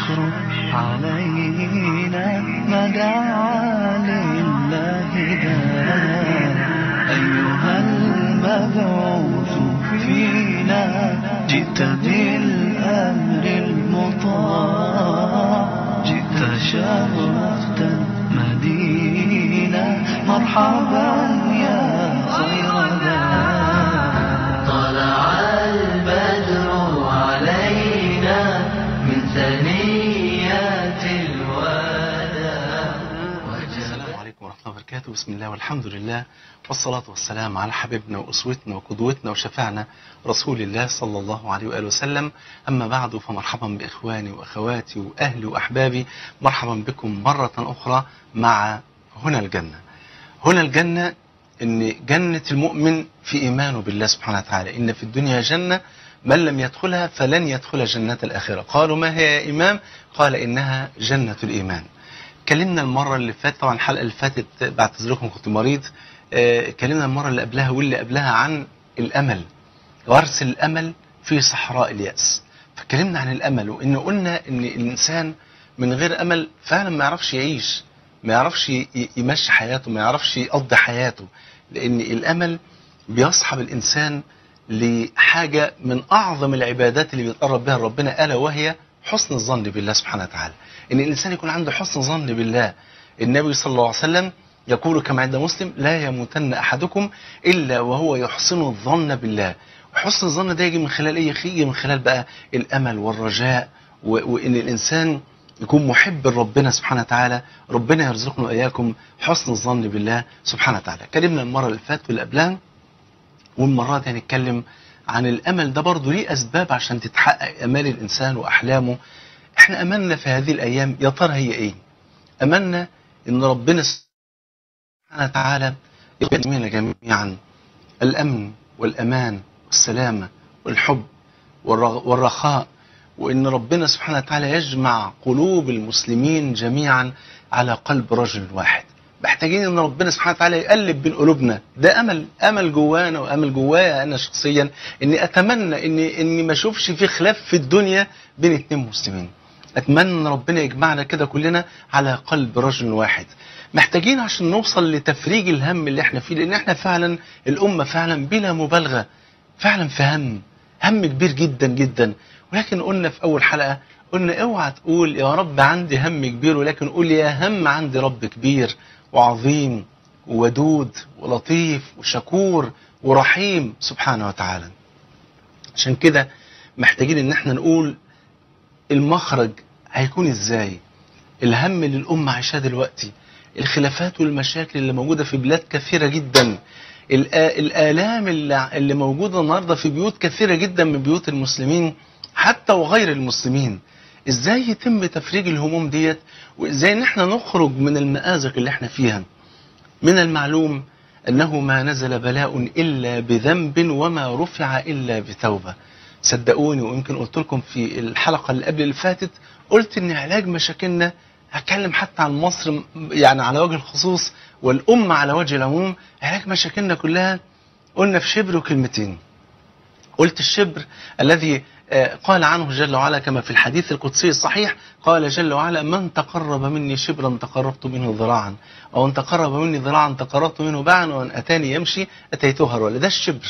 البشر علينا ما دعا لله دان أيها المبعوث فينا جئت بالأمر المطاع جئت شرفت المدينة مرحبا يا خير دان طلع البدر علينا من ثنيات الوداع السلام عليكم ورحمة الله وبركاته بسم الله والحمد لله والصلاة والسلام على حبيبنا وأسوتنا وقدوتنا وشفعنا رسول الله صلى الله عليه وآله وسلم أما بعد فمرحبا بإخواني وأخواتي وأهلي وأحبابي مرحبا بكم مرة أخرى مع هنا الجنة هنا الجنة إن جنة المؤمن في إيمانه بالله سبحانه وتعالى إن في الدنيا جنة من لم يدخلها فلن يدخل جنة الآخرة قالوا ما هي يا إمام قال إنها جنة الإيمان اتكلمنا المرة اللي فاتت طبعا الحلقة اللي فاتت بعتذر لكم كنت مريض آه، اتكلمنا المرة اللي قبلها واللي قبلها عن الأمل غرس الأمل في صحراء اليأس فاتكلمنا عن الأمل وإن قلنا إن الإنسان من غير أمل فعلا ما يعرفش يعيش ما يعرفش ي- ي- يمشي حياته ما يعرفش يقضي حياته لأن الأمل بيصحب الإنسان لحاجة من أعظم العبادات اللي بيتقرب بها ربنا ألا وهي حسن الظن بالله سبحانه وتعالى إن الإنسان يكون عنده حسن ظن بالله النبي صلى الله عليه وسلم يقول كما عند مسلم لا يموتن أحدكم إلا وهو يحسن الظن بالله وحسن الظن ده يجي من خلال إيه يجي من خلال بقى الأمل والرجاء و- وإن الإنسان يكون محب لربنا سبحانه وتعالى ربنا يرزقنا وإياكم حسن الظن بالله سبحانه وتعالى كلمنا المرة اللي فاتت واللي قبلها والمرة دي هنتكلم عن الأمل ده برضه ليه أسباب عشان تتحقق أمال الإنسان وأحلامه احنا أملنا في هذه الأيام يا ترى هي إيه أملنا إن ربنا سبحانه وتعالى يبنينا جميعا الأمن والأمان والسلامة والحب والرغ- والرخاء وإن ربنا سبحانه وتعالى يجمع قلوب المسلمين جميعا على قلب رجل واحد محتاجين ان ربنا سبحانه وتعالى يقلب بين قلوبنا ده امل امل جوانا وامل جوايا انا شخصيا اني اتمنى اني اني ما اشوفش في خلاف في الدنيا بين اتنين مسلمين اتمنى ان ربنا يجمعنا كده كلنا على قلب رجل واحد محتاجين عشان نوصل لتفريج الهم اللي احنا فيه لان احنا فعلا الامه فعلا بلا مبالغه فعلا في هم هم كبير جدا جدا ولكن قلنا في اول حلقه قلنا اوعى تقول يا رب عندي هم كبير ولكن قول يا هم عندي رب كبير وعظيم وودود ولطيف وشكور ورحيم سبحانه وتعالى عشان كده محتاجين ان احنا نقول المخرج هيكون ازاي الهم اللي الامه عايشاه دلوقتي الخلافات والمشاكل اللي موجوده في بلاد كثيره جدا الآ- الآلام اللي اللي موجودة النهاردة في بيوت كثيرة جدا من بيوت المسلمين حتى وغير المسلمين ازاي يتم تفريج الهموم ديت وازاي ان احنا نخرج من المآزق اللي احنا فيها من المعلوم انه ما نزل بلاء الا بذنب وما رفع الا بتوبه صدقوني ويمكن قلت لكم في الحلقه اللي قبل اللي فاتت قلت ان علاج مشاكلنا هتكلم حتى عن مصر م- يعني على وجه الخصوص والامه على وجه العموم علاج مشاكلنا كلها قلنا في شبر وكلمتين قلت الشبر الذي آه، قال عنه جل وعلا كما في الحديث القدسي الصحيح قال جل وعلا من تقرب مني شبرا تقربت منه ذراعا ومن تقرب مني ذراعا تقربت منه باعا ومن اتاني يمشي اتيته هرولا ده الشبر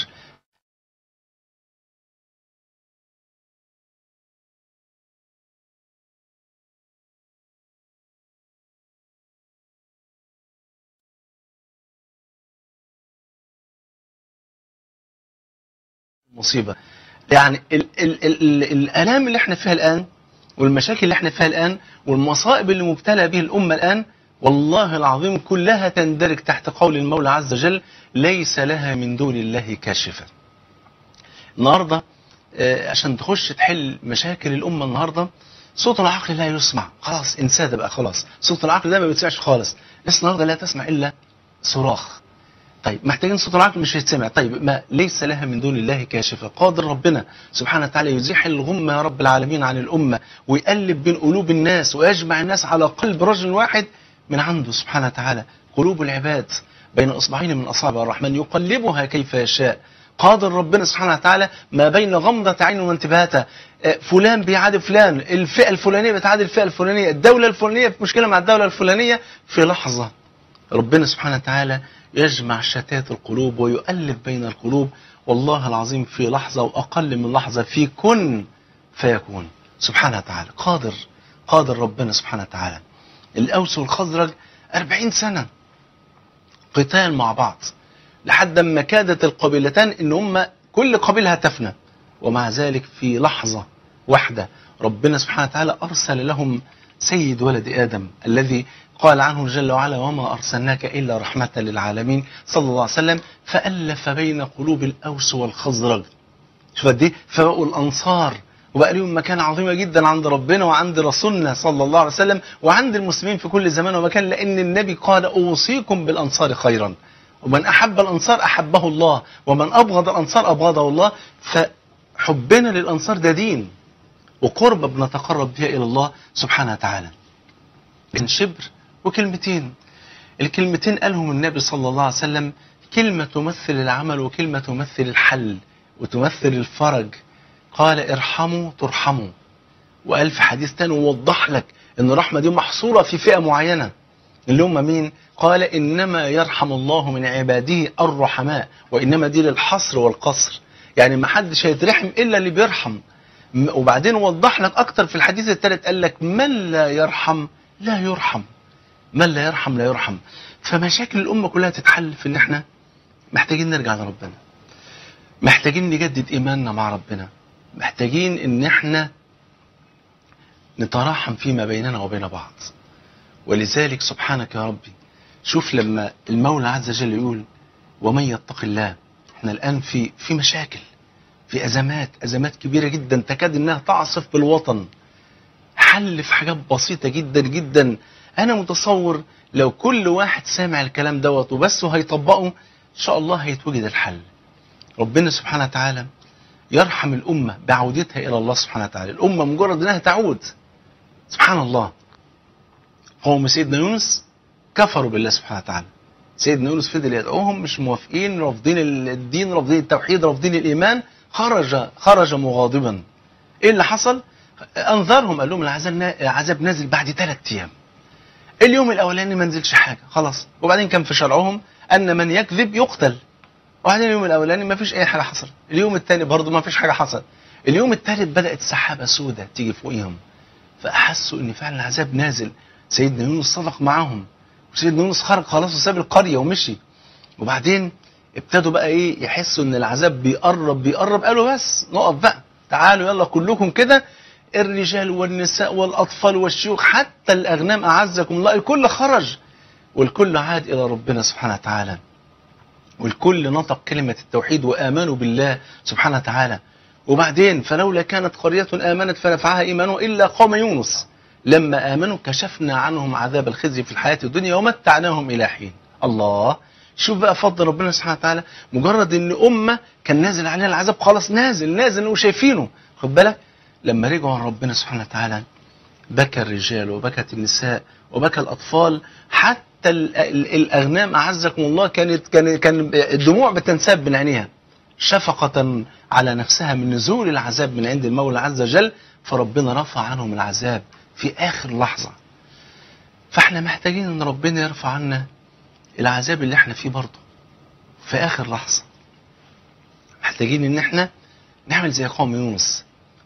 مصيبة يعني ال ال ال ال الآلام اللي احنا فيها الآن والمشاكل اللي احنا فيها الآن والمصائب اللي مبتلى به الأمة الآن والله العظيم كلها تندرج تحت قول المولى عز وجل ليس لها من دون الله كاشفة النهاردة آه، عشان تخش تحل مشاكل الأمة النهاردة صوت العقل لا يسمع خلاص انساه ده بقى خلاص صوت العقل ده ما بيتسمعش خالص الناس النهاردة لا تسمع إلا صراخ طيب محتاجين صوت العقل مش هيتسمع طيب ما ليس لها من دون الله كاشفة قادر ربنا سبحانه وتعالى يزيح الغمة يا رب العالمين عن الأمة ويقلب بين قلوب الناس ويجمع الناس على قلب رجل واحد من عنده سبحانه وتعالى قلوب العباد بين إصبعين من أصابع الرحمن يقلبها كيف يشاء قادر ربنا سبحانه وتعالى ما بين غمضة عين وانتباهاتها آه، فلان بيعادي فلان الفئة الفلانية بتعادي الفئة الفلانية الدولة الفلانية في مشكلة مع الدولة الفلانية في لحظة ربنا سبحانه وتعالى يجمع شتات القلوب ويؤلف بين القلوب والله العظيم في لحظة وأقل من لحظة في كن فيكون سبحانه وتعالى قادر قادر ربنا سبحانه وتعالى الأوس والخزرج أربعين سنة قتال مع بعض لحد ما كادت القبيلتان ان هم كل قبيله هتفنى ومع ذلك في لحظه واحده ربنا سبحانه وتعالى ارسل لهم سيد ولد ادم الذي قال عنه جل وعلا وما ارسلناك الا رحمه للعالمين صلى الله عليه وسلم فالف بين قلوب الاوس والخزرج شوف قد ايه فبقوا الانصار وبقى لهم مكانة عظيمة جدا عند ربنا وعند رسولنا صلى الله عليه وسلم وعند المسلمين في كل زمان ومكان لأن النبي قال أوصيكم بالأنصار خيرا ومن أحب الأنصار أحبه الله ومن أبغض الأنصار أبغضه الله فحبنا للأنصار ده دين وقربة بنتقرب بها إلى الله سبحانه وتعالى بين شبر وكلمتين الكلمتين قالهم النبي صلى الله عليه وسلم كلمة تمثل العمل وكلمة تمثل الحل وتمثل الفرج قال ارحموا ترحموا وقال في حديث تاني ووضح لك ان الرحمة دي محصورة في فئة معينة اللي هم مين قال إنما يرحم الله من عباده الرحماء وإنما دي للحصر والقصر يعني ما حدش هيترحم إلا اللي بيرحم م- وبعدين وضح لك أكتر في الحديث الثالث قال لك من لا يرحم لا يرحم من لا يرحم لا يرحم فمشاكل الأمة كلها تتحل في إن إحنا محتاجين نرجع لربنا محتاجين نجدد إيماننا مع ربنا محتاجين إن إحنا نتراحم فيما بيننا وبين بعض ولذلك سبحانك يا ربي شوف لما المولى عز وجل يقول ومن يتق الله احنا الآن في في مشاكل في أزمات أزمات كبيرة جدا تكاد إنها تعصف بالوطن حل في حاجات بسيطة جدا جدا أنا متصور لو كل واحد سامع الكلام دوت وبس هيطبقه إن شاء الله هيتوجد الحل ربنا سبحانه وتعالى يرحم الأمة بعودتها إلى الله سبحانه وتعالى الأمة مجرد أنها تعود سبحان الله قوم سيدنا يونس كفروا بالله سبحانه وتعالى سيدنا يونس فضل يدعوهم مش موافقين رافضين الدين رافضين التوحيد رافضين الإيمان خرج خرج مغاضبا ايه اللي حصل انذرهم قال لهم العذاب نا- العذاب نازل بعد ثلاث ايام اليوم الاولاني ما نزلش حاجه خلاص وبعدين كان في شرعهم ان من يكذب يقتل وبعدين اليوم الاولاني ما فيش اي حاجه حصل اليوم الثاني برضه ما فيش حاجه حصل اليوم الثالث بدات سحابه سوداء تيجي فوقيهم فاحسوا ان فعلا العذاب نازل سيدنا يونس صدق معاهم وسيدنا يونس خرج خلاص وساب القريه ومشي وبعدين ابتدوا بقى ايه يحسوا ان العذاب بيقرب بيقرب قالوا بس نقف بقى تعالوا يلا كلكم كده الرجال والنساء والاطفال والشيوخ حتى الاغنام اعزكم الله الكل خرج والكل عاد الى ربنا سبحانه وتعالى والكل نطق كلمة التوحيد وآمنوا بالله سبحانه وتعالى وبعدين فلولا كانت قرية آمنت فنفعها إيمانها إلا قوم يونس لما آمنوا كشفنا عنهم عذاب الخزي في الحياة الدنيا ومتعناهم إلى حين الله شوف بقى فضل ربنا سبحانه وتعالى مجرد ان امه كان نازل عليها العذاب خلاص نازل نازل وشايفينه خد بالك لما رجعوا ربنا سبحانه وتعالى بكى الرجال وبكت النساء وبكى الاطفال حتى ال- ال- الاغنام اعزكم الله كانت كان كان الدموع بتنساب من عينيها شفقة على نفسها من نزول العذاب من عند المولى عز وجل فربنا رفع عنهم العذاب في اخر لحظة فاحنا محتاجين ان ربنا يرفع عنا العذاب اللي احنا فيه برضه في اخر لحظة محتاجين ان احنا نعمل زي قوم يونس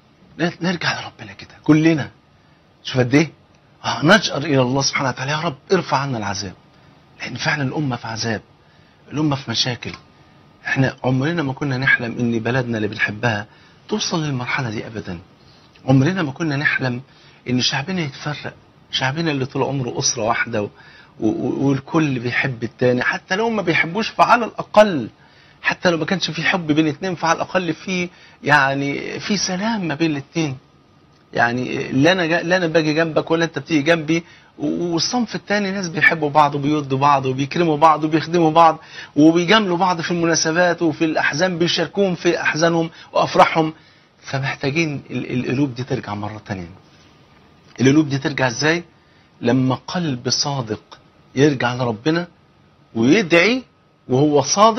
نرجع لربنا كده كلنا شوف قد ايه آه، نجأر الى الله سبحانه وتعالى يا رب ارفع عنا العذاب لان فعلا الامه في عذاب الامه في مشاكل احنا عمرنا ما كنا نحلم ان بلدنا اللي بنحبها توصل للمرحله دي ابدا عمرنا ما كنا نحلم ان شعبنا يتفرق شعبنا اللي طول عمره اسره واحده و... و... والكل بيحب التاني حتى لو ما بيحبوش فعلى الاقل حتى لو ما كانش في حب بين اتنين فعلى الاقل في يعني في سلام ما بين الاتنين يعني لا انا جا- لا انا باجي جنبك ولا انت بتيجي جنبي و- والصنف التاني ناس بيحبوا بعض وبيودوا بعض وبيكرموا بعض وبيخدموا بعض وبيجاملوا بعض في المناسبات وفي الاحزان بيشاركوهم في احزانهم وافراحهم فمحتاجين ال- القلوب دي ترجع مره تانية القلوب دي ترجع ازاي لما قلب صادق يرجع لربنا ويدعي وهو صادق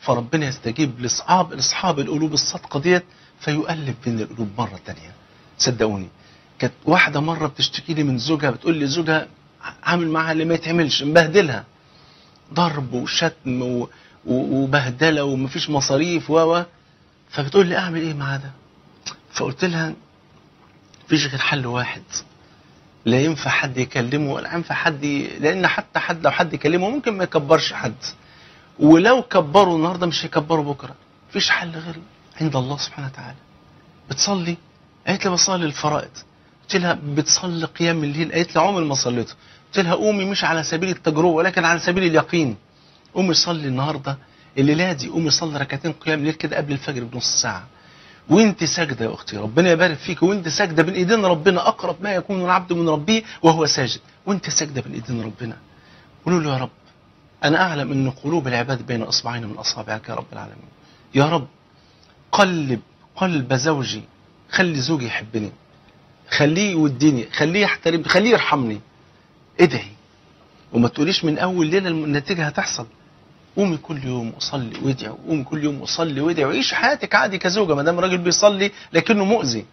فربنا يستجيب لاصحاب لاصحاب القلوب الصادقه ديت فيؤلف بين القلوب مره تانية صدقوني كانت واحده مره بتشتكي لي من زوجها بتقول لي زوجها عامل معاها اللي ما يتعملش مبهدلها ضرب وشتم و... و... وبهدله ومفيش مصاريف و و فبتقول لي اعمل ايه مع ده فقلت لها مفيش غير حل واحد لا ينفع حد يكلمه ولا ينفع حد ي... لان حتى حد لو حد يكلمه ممكن ما يكبرش حد ولو كبروا النهارده مش هيكبروا بكره مفيش حل غير عند الله سبحانه وتعالى بتصلي قالت لي بصلي الفرائض قلت لها بتصلي قيام الليل قالت لي عمري ما صليته قلت لها قومي مش على سبيل التجربه ولكن على سبيل اليقين قومي صلي النهارده الليله دي قومي صلي ركعتين قيام الليل كده قبل الفجر بنص ساعه وانت ساجده يا اختي ربنا يبارك فيك وانت ساجده بين ايدين ربنا اقرب ما يكون العبد من ربه وهو ساجد وانت ساجده بين ايدين ربنا قولوا له يا رب انا اعلم ان قلوب العباد بين اصبعين من اصابعك يا رب العالمين يا رب قلب قلب زوجي خلي زوجي يحبني خليه يوديني خليه يحترم خليه يرحمني ادعي وما تقوليش من اول ليله النتيجه هتحصل قومي كل يوم وصلي وادعي قومي كل يوم وصلي وادعي وعيش حياتك عادي كزوجه ما دام راجل بيصلي لكنه مؤذي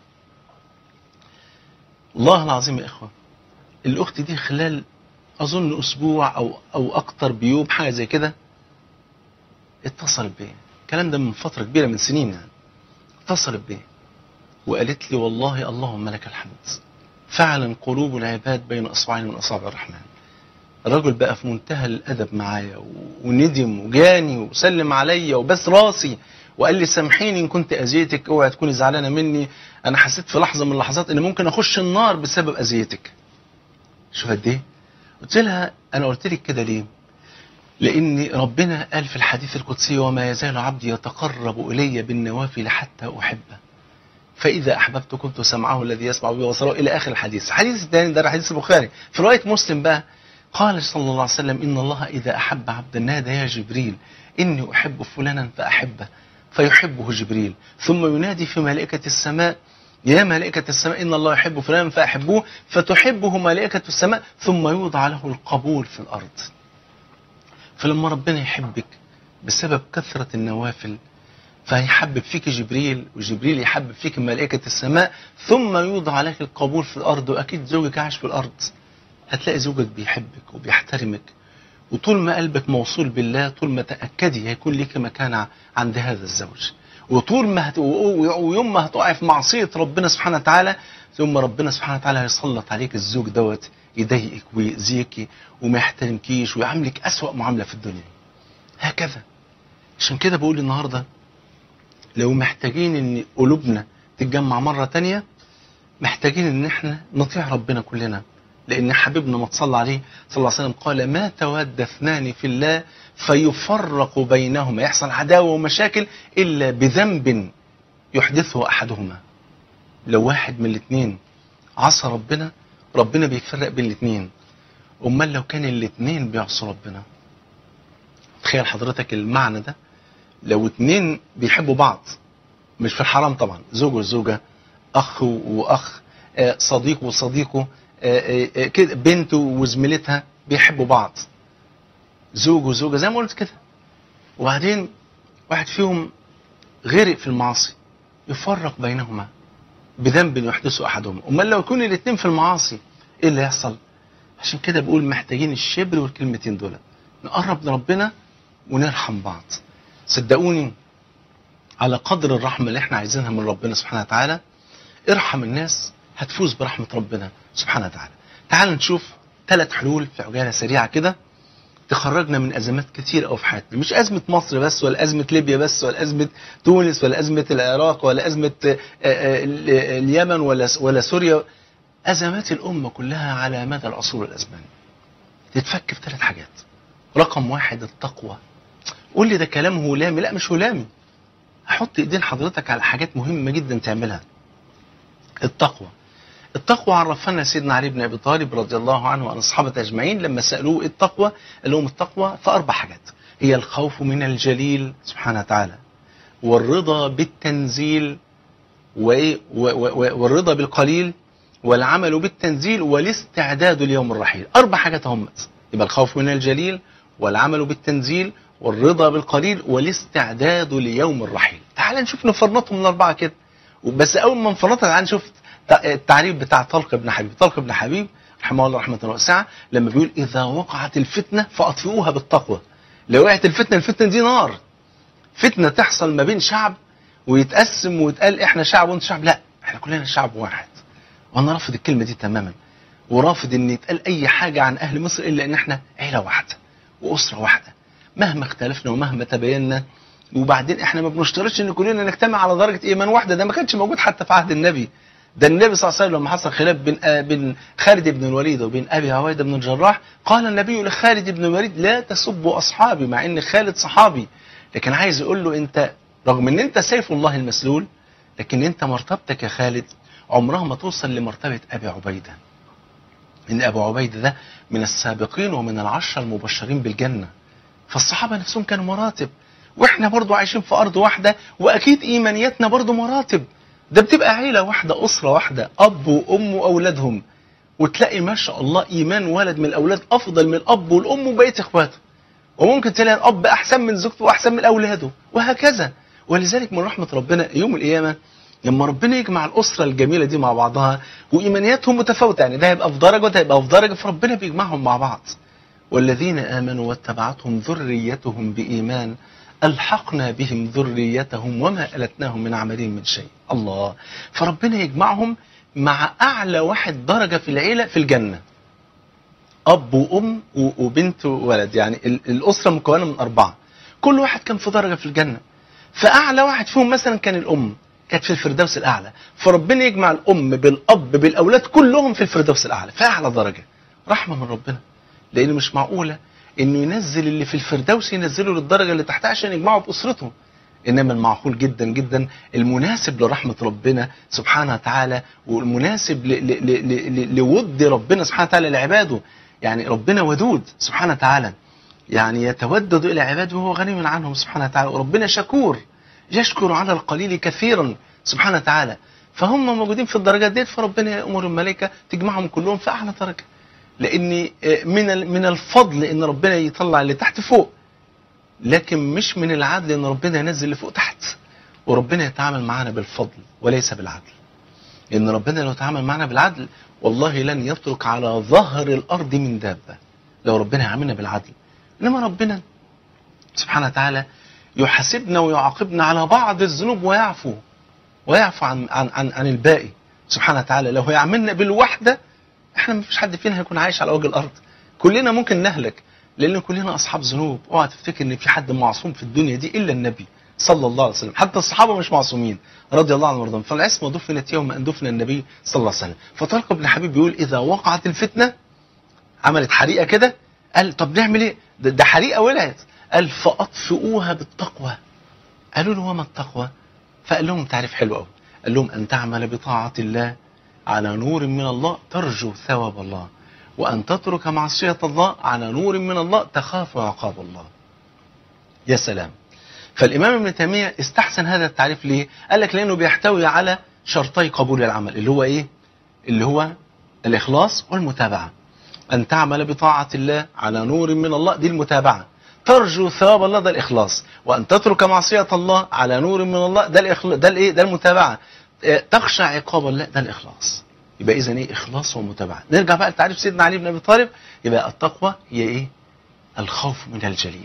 والله العظيم يا اخوه الاخت دي خلال اظن اسبوع او او اكتر بيوم حاجه زي كده اتصلت بيا الكلام ده من فتره كبيره من سنين يعني اتصلت بيا وقالت لي والله اللهم لك الحمد فعلا قلوب العباد بين اصبعين من اصابع الرحمن الرجل بقى في منتهى الادب معايا و- وندم وجاني وسلم عليا وبس راسي وقال لي سامحيني ان كنت اذيتك اوعي تكوني زعلانه مني انا حسيت في لحظه من اللحظات ان ممكن اخش النار بسبب اذيتك شوف قد ايه قلت لها انا قلت لك كده ليه لان ربنا قال في الحديث القدسي وما يزال عبدي يتقرب الي بالنوافل حتى احبه فإذا أحببت كنت سمعه الذي يسمع به وبصره إلى آخر الحديث الحديث الثاني ده حديث البخاري في رواية مسلم بقى قال صلى الله عليه وسلم إن الله إذا أحب عبدا نادى يا جبريل إني أحب فلانا فأحبه فيحبه جبريل ثم ينادي في ملائكة السماء يا ملائكة السماء إن الله يحب فلانا فأحبوه فتحبه ملائكة السماء ثم يوضع له القبول في الأرض فلما ربنا يحبك بسبب كثرة النوافل فهيحبب فيك جبريل وجبريل يحبب فيك ملائكة السماء ثم يوضع لك القبول في الأرض وأكيد زوجك عايش في الأرض هتلاقي زوجك بيحبك وبيحترمك وطول ما قلبك موصول بالله طول ما تأكدي هيكون ليك مكانة عند هذا الزوج وطول ما هت... ويوم ما هتقعي في معصية ربنا سبحانه وتعالى ثم ربنا سبحانه وتعالى هيسلط عليك الزوج دوت يضايقك ويأذيك وما يحترمكيش ويعاملك أسوأ معاملة في الدنيا هكذا عشان كده بقول النهارده لو محتاجين ان قلوبنا تتجمع مرة تانية محتاجين ان احنا نطيع ربنا كلنا لان حبيبنا ما تصلى عليه صلى الله عليه وسلم قال ما تود اثنان في الله فيفرق بينهما يحصل عداوة ومشاكل الا بذنب يحدثه احدهما لو واحد من الاثنين عصى ربنا ربنا بيفرق بين الاثنين امال لو كان الاثنين بيعصوا ربنا تخيل حضرتك المعنى ده لو اتنين بيحبوا بعض مش في الحرام طبعا زوج وزوجة أخ وأخ آه، صديق وصديقه آه، آه، كده بنت وزميلتها بيحبوا بعض زوج وزوجة زي ما قلت كده وبعدين واحد فيهم غرق في المعاصي يفرق بينهما بذنب يحدثه أحدهما أمال لو يكون الاتنين في المعاصي إيه اللي يحصل عشان كده بقول محتاجين الشبر والكلمتين دول نقرب لربنا ونرحم بعض صدقوني على قدر الرحمة اللي احنا عايزينها من ربنا سبحانه وتعالى ارحم الناس هتفوز برحمة ربنا سبحانه وتعالى تعال نشوف ثلاث حلول في عجالة سريعة كده تخرجنا من أزمات كتير أوي في حياتنا مش أزمة مصر بس ولا أزمة ليبيا بس ولا أزمة تونس ولا أزمة العراق ولا أزمة آه، آه، ال- اليمن ولا ولا سوريا أزمات الأمة كلها على مدى العصور والأزمان تتفك في ثلاث حاجات رقم واحد التقوى قول لي ده كلام هلامي لا مش هلامي هحط ايدين حضرتك على حاجات مهمة جدا تعملها التقوى التقوى عرفنا سيدنا علي بن ابي طالب رضي الله عنه وعن الصحابه اجمعين لما سالوه إيه التقوى قال لهم التقوى في اربع حاجات هي الخوف من الجليل سبحانه وتعالى والرضا بالتنزيل وإيه و- و- و- والرضا بالقليل والعمل بالتنزيل والاستعداد ليوم الرحيل اربع حاجات هم يبقى الخوف من الجليل والعمل بالتنزيل والرضا بالقليل والاستعداد ليوم الرحيل تعال نشوف نفرنطهم من الأربعة كده بس أول ما نفرنطها تعال نشوف التعريف بتاع طلق بن حبيب طلق بن حبيب رحمه الله رحمة واسعة لما بيقول إذا وقعت الفتنة فأطفئوها بالتقوى لو وقعت الفتنة الفتنة دي نار فتنة تحصل ما بين شعب ويتقسم ويتقال احنا شعب وانت شعب لا احنا كلنا شعب واحد وانا رافض الكلمة دي تماما ورافض ان يتقال اي حاجة عن اهل مصر الا ان احنا عيلة واحدة واسرة واحدة مهما اختلفنا ومهما تباينا وبعدين احنا ما بنشترطش ان كلنا نجتمع على درجة ايمان واحدة ده ما كانش موجود حتى في عهد النبي ده النبي صلى الله عليه وسلم لما حصل خلاف بين آه بين خالد بن الوليد وبين ابي عبيده بن الجراح قال النبي لخالد بن الوليد لا تسبوا اصحابي مع ان خالد صحابي لكن عايز يقول له انت رغم ان انت سيف الله المسلول لكن انت مرتبتك يا خالد عمرها ما توصل لمرتبه ابي عبيده ان ابو عبيده ده من السابقين ومن العشره المبشرين بالجنه فالصحابه نفسهم كانوا مراتب واحنا برضو عايشين في ارض واحده واكيد ايمانياتنا برضو مراتب ده بتبقى عيلة واحدة أسرة واحدة أب وأم وأولادهم وتلاقي ما شاء الله إيمان ولد من الأولاد أفضل من الأب والأم وبقية إخواته وممكن تلاقي الأب أحسن من زوجته وأحسن من أولاده وهكذا ولذلك من رحمة ربنا يوم القيامة لما ربنا يجمع الأسرة الجميلة دي مع بعضها وإيمانياتهم متفاوتة يعني ده هيبقى في درجة وده هيبقى في درجة فربنا بيجمعهم مع بعض والذين آمنوا واتبعتهم ذريتهم بإيمان ألحقنا بهم ذريتهم وما ألتناهم من عملهم من شيء الله فربنا يجمعهم مع أعلى واحد درجة في العيلة في الجنة أب وأم وبنت وولد يعني الأسرة مكونة من أربعة كل واحد كان في درجة في الجنة فأعلى واحد فيهم مثلا كان الأم كانت في الفردوس الأعلى فربنا يجمع الأم بالأب بالأولاد كلهم في الفردوس الأعلى في أعلى درجة رحمة من ربنا لأن مش معقولة انه ينزل اللي في الفردوس ينزله للدرجه اللي تحتها عشان يجمعه باسرته انما المعقول جدا جدا المناسب لرحمه ربنا سبحانه وتعالى والمناسب ل ل ل لود ربنا سبحانه وتعالى لعباده يعني ربنا ودود سبحانه وتعالى يعني يتودد الى عباده وهو غني عنهم سبحانه وتعالى وربنا شكور يشكر على القليل كثيرا سبحانه وتعالى فهم موجودين في الدرجات ديت فربنا يامر الملائكه تجمعهم كلهم في اعلى درجه لان من من الفضل ان ربنا يطلع اللي تحت فوق لكن مش من العدل ان ربنا ينزل اللي فوق تحت وربنا يتعامل معنا بالفضل وليس بالعدل ان ربنا لو تعامل معنا بالعدل والله لن يترك على ظهر الارض من دابه لو ربنا يعاملنا بالعدل انما ربنا سبحانه وتعالى يحاسبنا ويعاقبنا على بعض الذنوب ويعفو ويعفو عن عن عن, عن الباقي سبحانه وتعالى لو هيعاملنا بالوحده احنا ما فيش حد فينا هيكون عايش على وجه الارض كلنا ممكن نهلك لان كلنا اصحاب ذنوب اوعى تفتكر ان في حد معصوم في الدنيا دي الا النبي صلى الله عليه وسلم حتى الصحابه مش معصومين رضي الله عنهم وارضاهم فالعصمه دفنت يوم ان دفن النبي صلى الله عليه وسلم فطلق بن حبيب بيقول اذا وقعت الفتنه عملت حريقه كده قال طب نعمل ايه ده, ده حريقه ولعت قال فاطفئوها بالتقوى قالوا له وما التقوى فقال لهم تعريف حلو قوي قال لهم ان تعمل بطاعه الله على نور من الله ترجو ثواب الله وأن تترك معصية الله على نور من الله تخاف عقاب الله يا سلام فالإمام ابن تيمية استحسن هذا التعريف ليه قال لك لأنه بيحتوي على شرطي قبول العمل اللي هو إيه اللي هو الإخلاص والمتابعة أن تعمل بطاعة الله على نور من الله دي المتابعة ترجو ثواب الله ده الإخلاص وأن تترك معصية الله على نور من الله ده الإخلاص ده الإيه ده المتابعة تخشى عقاب الله ده الإخلاص يبقى إذا إيه إخلاص ومتابعة نرجع بقى لتعريف سيدنا علي بن أبي طالب يبقى التقوى هي إيه الخوف من الجليل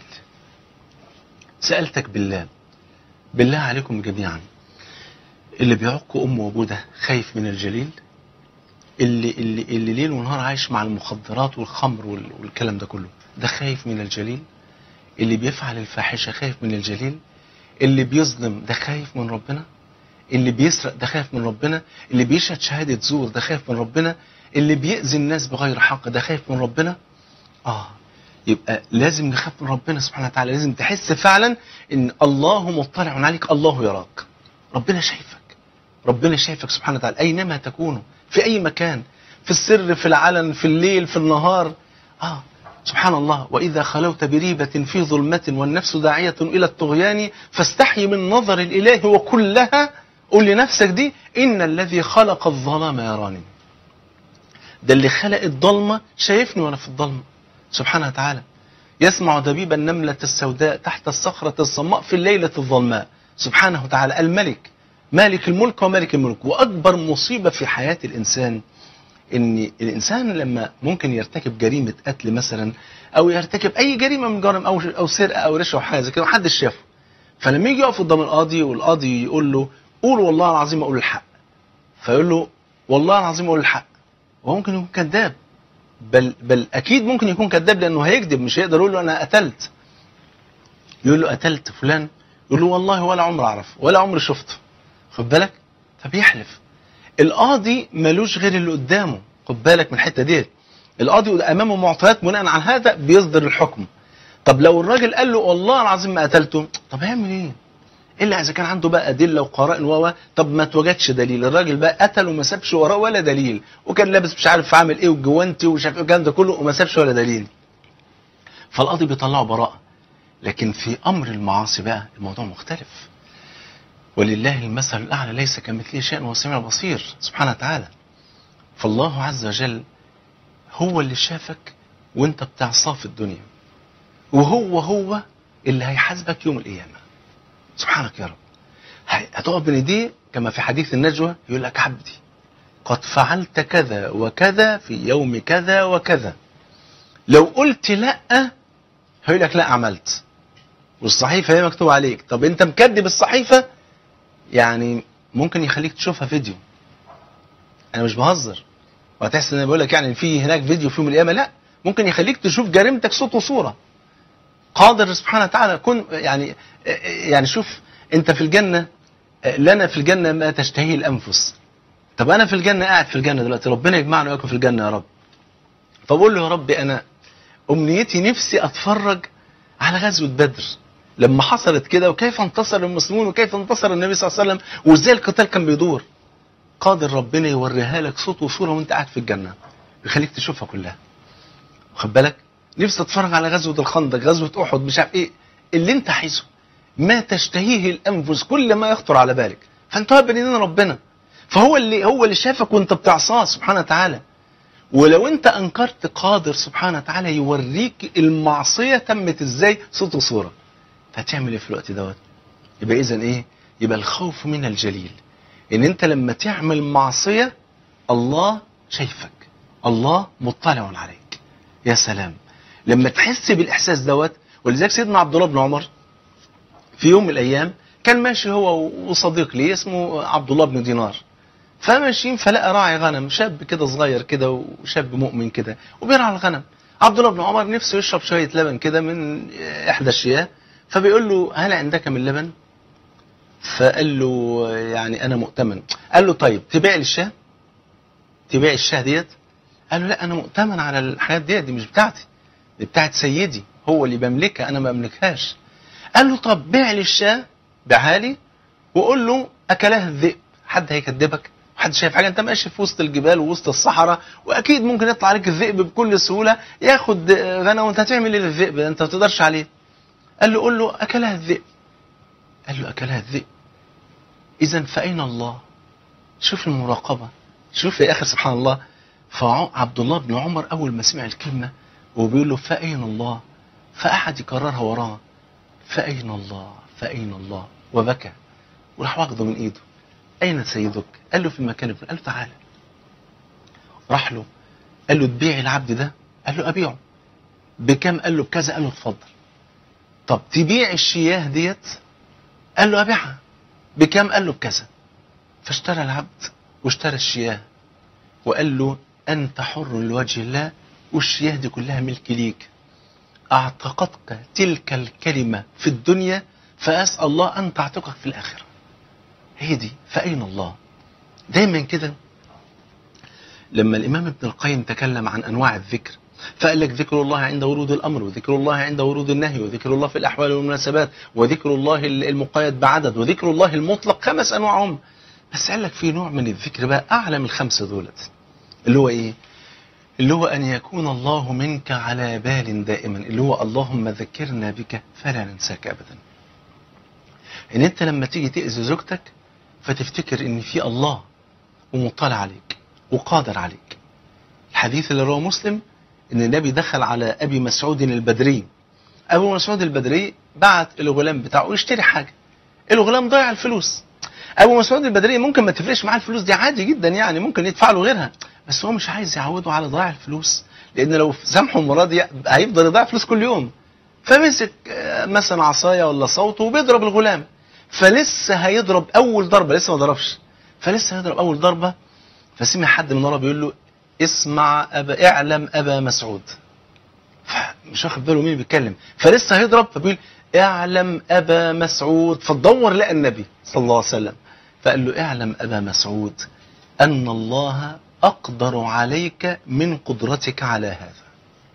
سألتك بالله بالله عليكم جميعا اللي بيعق أمه وأبوه خايف من الجليل اللي اللي اللي ليل ونهار عايش مع المخدرات والخمر والكلام ده كله ده خايف من الجليل اللي بيفعل الفاحشه خايف من الجليل اللي بيظلم ده خايف من ربنا اللي بيسرق ده خايف من ربنا اللي بيشهد شهاده زور ده خايف من ربنا اللي بيأذي الناس بغير حق ده خايف من ربنا اه يبقى لازم نخاف من ربنا سبحانه وتعالى لازم تحس فعلا ان الله مطلع عليك الله يراك ربنا شايفك ربنا شايفك سبحانه وتعالى اينما تكونوا في اي مكان في السر في العلن في الليل في النهار اه سبحان الله واذا خلوت بريبه في ظلمه والنفس داعيه الى الطغيان فاستحي من نظر الاله وكلها قول لنفسك دي ان الذي خلق الظلام يراني ده اللي خلق الضلمه شايفني وانا في الضلمه سبحانه وتعالى يسمع دبيب النملة السوداء تحت الصخرة الصماء في الليلة الظلماء سبحانه وتعالى الملك مالك الملك ومالك الملك وأكبر مصيبة في حياة الإنسان ان الانسان لما ممكن يرتكب جريمه قتل مثلا او يرتكب اي جريمه من جرائم او او سرقه او رشوه او حاجه زي كده محدش شافه فلما يجي يقف قدام القاضي والقاضي يقول له قول والله العظيم اقول الحق فيقول له والله العظيم اقول الحق وهو ممكن يكون كذاب بل بل اكيد ممكن يكون كذاب لانه هيكذب مش هيقدر يقول له انا قتلت يقول له قتلت فلان يقول له والله ولا عمر اعرفه ولا عمر شفته خد بالك فبيحلف القاضي ملوش غير اللي قدامه خد بالك من الحته ديت القاضي امامه معطيات بناء على هذا بيصدر الحكم طب لو الراجل قال له والله العظيم ما قتلته طب هيعمل ايه الا اذا كان عنده بقى ادله وقرائن و طب ما توجدش دليل الراجل بقى قتل وما سابش وراه ولا دليل وكان لابس مش عارف عامل ايه وجوانتي ومش عارف الكلام ده كله وما سابش ولا دليل فالقاضي بيطلعه براءه لكن في امر المعاصي بقى الموضوع مختلف ولله المثل الأعلى ليس كمثله شيء وهو السميع البصير سبحانه وتعالى فالله عز وجل هو اللي شافك وانت بتعصاه في الدنيا وهو هو اللي هيحاسبك يوم القيامة سبحانك يا رب هتقف بين ايديه كما في حديث النجوى يقول لك عبدي قد فعلت كذا وكذا في يوم كذا وكذا لو قلت لا هيقول لك لا عملت والصحيفة هي مكتوب عليك طب انت مكذب الصحيفة يعني ممكن يخليك تشوفها فيديو انا مش بهزر وهتحس ان انا بقول لك يعني في هناك فيديو في يوم القيامه لا ممكن يخليك تشوف جريمتك صوت وصوره قادر سبحانه وتعالى كن يعني يعني شوف انت في الجنه لنا في الجنه ما تشتهيه الانفس طب انا في الجنه قاعد في الجنه دلوقتي ربنا يجمعنا وياكم في الجنه يا رب فبقول له يا رب انا امنيتي نفسي اتفرج على غزوه بدر لما حصلت كده وكيف انتصر المسلمون وكيف انتصر النبي صلى الله عليه وسلم وازاي القتال كان بيدور قادر ربنا يوريها لك صوت وصوره وانت قاعد في الجنه يخليك تشوفها كلها واخد بالك نفسي اتفرج على غزوه الخندق غزوه احد مش عارف ايه اللي انت عايزه ما تشتهيه الانفس كل ما يخطر على بالك فانت واقف بين ايدين ربنا فهو اللي هو اللي شافك وانت بتعصاه سبحانه وتعالى ولو انت انكرت قادر سبحانه وتعالى يوريك المعصيه تمت ازاي صوت وصوره فهتعمل ايه في الوقت دوت يبقى اذا ايه يبقى الخوف من الجليل ان انت لما تعمل معصيه الله شايفك الله مطلع عليك يا سلام لما تحس بالاحساس دوت ولذلك سيدنا عبد الله بن عمر في يوم من الايام كان ماشي هو وصديق ليه اسمه عبد الله بن دينار فماشيين فلقى راعي غنم شاب كده صغير كده وشاب مؤمن كده وبيرعى الغنم عبد الله بن عمر نفسه يشرب شويه لبن كده من احدى الشياه فبيقول له هل عندك من لبن فقال له يعني انا مؤتمن قال له طيب تبيع لي الشاه تبيع الشاه ديت قال له لا انا مؤتمن على الحاجات ديت دي مش بتاعتي دي بتاعت سيدي هو اللي بملكها انا ما بملكهاش قال له طب بيع لي الشاه بيعها لي وقول له اكلها الذئب حد هيكذبك حد شايف حاجه انت ماشي في وسط الجبال ووسط الصحراء واكيد ممكن يطلع عليك الذئب بكل سهوله ياخد غنى وانت هتعمل ايه للذئب انت ما تقدرش عليه قال له قول له اكلها الذئب قال له اكلها الذئب اذا فاين الله شوف المراقبه شوف يا اخي سبحان الله فعبد الله بن عمر اول ما سمع الكلمه وبيقول له فاين الله فقعد يكررها وراه فاين الله فاين الله وبكى وراح واخده من ايده اين سيدك قال له في المكان الفلاني قال له تعالى راح له قال له تبيع العبد ده قال له ابيعه بكام قال له بكذا قال له اتفضل طب تبيع الشياه ديت قال له ابيعها بكام قال له بكذا فاشترى العبد واشترى الشياه وقال له انت حر لوجه الله والشياه دي كلها ملك ليك اعتقدك تلك الكلمه في الدنيا فاسال الله ان تعتقك في الاخره هي دي فاين الله دايما كده لما الامام ابن القيم تكلم عن انواع الذكر فقال لك ذكر الله عند ورود الامر وذكر الله عند ورود النهي وذكر الله في الاحوال والمناسبات وذكر الله المقيد بعدد وذكر الله المطلق خمس انواع هم بس قال لك في نوع من الذكر بقى اعلى من الخمسه دولت اللي هو ايه اللي هو ان يكون الله منك على بال دائما اللي هو اللهم ذكرنا بك فلا ننساك ابدا ان انت لما تيجي تاذي زوجتك فتفتكر ان في الله ومطلع عليك وقادر عليك الحديث اللي رواه مسلم ان النبي دخل على ابي مسعود البدري ابو مسعود البدري بعت الغلام بتاعه يشتري حاجه الغلام ضيع الفلوس ابو مسعود البدري ممكن ما تفرقش معاه الفلوس دي عادي جدا يعني ممكن يدفع له غيرها بس هو مش عايز يعوده على ضياع الفلوس لان لو سامحه المره دي هيفضل يضيع فلوس كل يوم فمسك آه، مثلا عصايه ولا صوته وبيضرب الغلام فلسه هيضرب اول ضربه لسه ما ضربش فلسه هيضرب اول ضربه فسمع حد من ورا بيقول له اسمع أبا اعلم ابا مسعود مش واخد باله مين بيتكلم فلسه هيضرب فبيقول اعلم ابا مسعود فتدور لقى النبي صلى الله عليه وسلم فقال له اعلم ابا مسعود ان الله اقدر عليك من قدرتك على هذا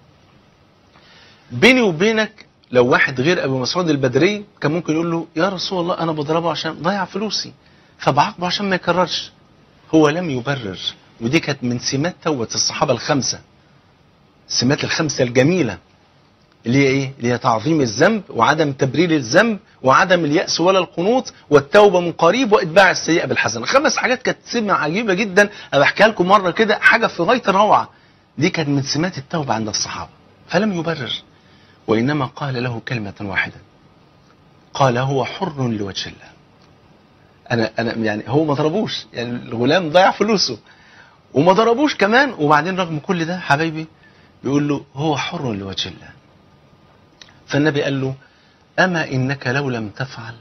بيني وبينك لو واحد غير ابو مسعود البدري كان ممكن يقول له يا رسول الله انا بضربه عشان ضيع فلوسي فبعاقبه عشان ما يكررش هو لم يبرر ودي كانت من سمات توبه الصحابه الخمسه السمات الخمسه الجميله اللي هي ايه؟ اللي هي تعظيم الذنب وعدم تبرير الذنب وعدم اليأس ولا القنوط والتوبة من قريب وإتباع السيئة بالحسنة خمس حاجات كانت سمة عجيبة جدا أنا بحكيها لكم مرة كده حاجة في غاية الروعة دي كانت من سمات التوبة عند الصحابة فلم يبرر وإنما قال له كلمة واحدة قال هو حر لوجه الله أنا أنا يعني هو ما ضربوش يعني الغلام ضيع فلوسه وما ضربوش كمان وبعدين رغم كل ده حبايبي بيقول له هو حر لوجه الله فالنبي قال له أما إنك لو لم تفعل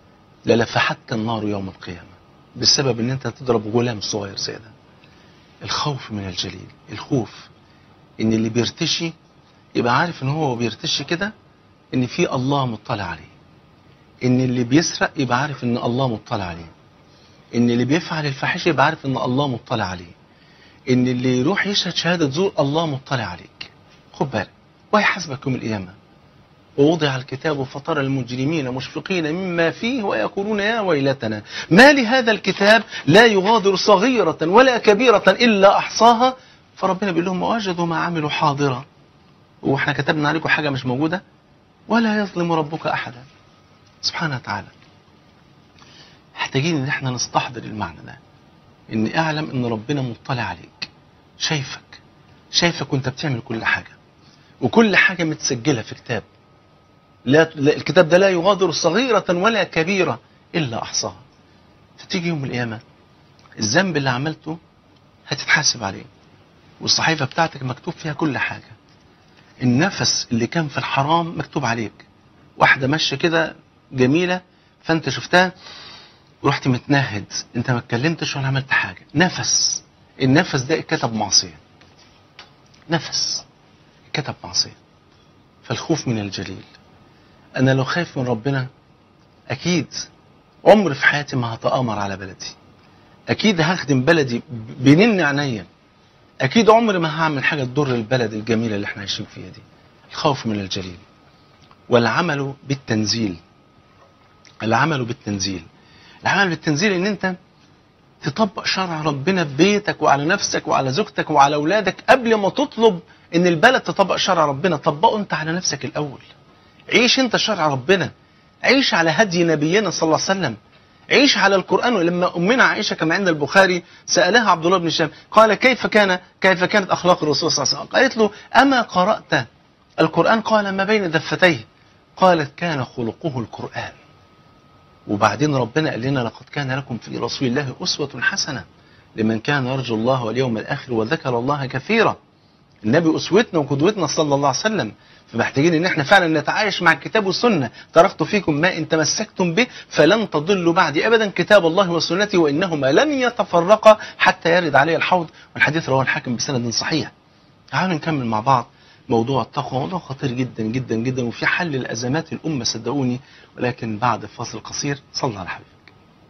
للفحتك النار يوم القيامة بسبب إن أنت تضرب غلام صغير زي ده الخوف من الجليل الخوف إن اللي بيرتشي يبقى عارف إن هو بيرتشي كده إن في الله مطلع عليه إن اللي بيسرق يبقى عارف إن الله مطلع عليه إن اللي بيفعل الفاحشة يبقى عارف إن الله مطلع عليه إن اللي يروح يشهد شهادة زور الله مطلع عليك خد بالك ويحاسبك يوم القيامة ووضع الكتاب فترى المجرمين مشفقين مما فيه ويقولون يا ويلتنا ما لهذا الكتاب لا يغادر صغيرة ولا كبيرة إلا أحصاها فربنا بيقول لهم وجدوا ما عملوا حاضرا واحنا كتبنا عليكم حاجة مش موجودة ولا يظلم ربك أحدا سبحانه وتعالى محتاجين ان احنا نستحضر المعنى ده ان اعلم ان ربنا مطلع عليك شايفك شايفك وانت بتعمل كل حاجة وكل حاجة متسجلة في كتاب لا لا- الكتاب ده لا يغادر صغيرة ولا كبيرة إلا أحصاها فتيجي يوم القيامة الذنب اللي عملته هتتحاسب عليه والصحيفة بتاعتك مكتوب فيها كل حاجة النفس اللي كان في الحرام مكتوب عليك واحدة ماشية كده جميلة فانت شفتها ورحت متنهد انت ما اتكلمتش ولا عملت حاجة نفس النفس ده اتكتب معصية نفس اتكتب معصية فالخوف من الجليل انا لو خايف من ربنا اكيد عمر في حياتي ما هتآمر على بلدي اكيد هخدم بلدي بنن عينيا اكيد عمري ما هعمل حاجه تضر البلد الجميله اللي احنا عايشين فيها دي الخوف من الجليل والعمل بالتنزيل العمل بالتنزيل العمل بالتنزيل ان انت تطبق شرع ربنا في بيتك وعلى نفسك وعلى زوجتك وعلى اولادك قبل ما تطلب ان البلد تطبق شرع ربنا طبقه انت على نفسك الاول عيش انت شرع ربنا عيش على هدي نبينا صلى الله عليه وسلم عيش على القرآن ولما أمنا عائشة كما عند البخاري سألها عبد الله بن هشام قال كيف كان كيف كانت أخلاق الرسول صلى الله عليه وسلم قالت له أما قرأت القرآن قال ما بين دفتيه قالت كان خلقه القرآن وبعدين ربنا قال لنا لقد كان لكم في رسول الله أسوة حسنة لمن كان يرجو الله واليوم الآخر وذكر الله كثيرا النبي أسوتنا وقدوتنا صلى الله عليه وسلم فمحتاجين ان احنا فعلا نتعايش مع الكتاب والسنه تركت فيكم ما ان تمسكتم به فلن تضلوا بعدي ابدا كتاب الله وسنتي وانهما لن يتفرقا حتى يرد علي الحوض والحديث رواه الحاكم بسند صحيح تعالوا نكمل مع بعض موضوع التقوى موضوع خطير جدا جدا جدا وفي حل الازمات الامه صدقوني ولكن بعد فاصل قصير صلى على حبيبك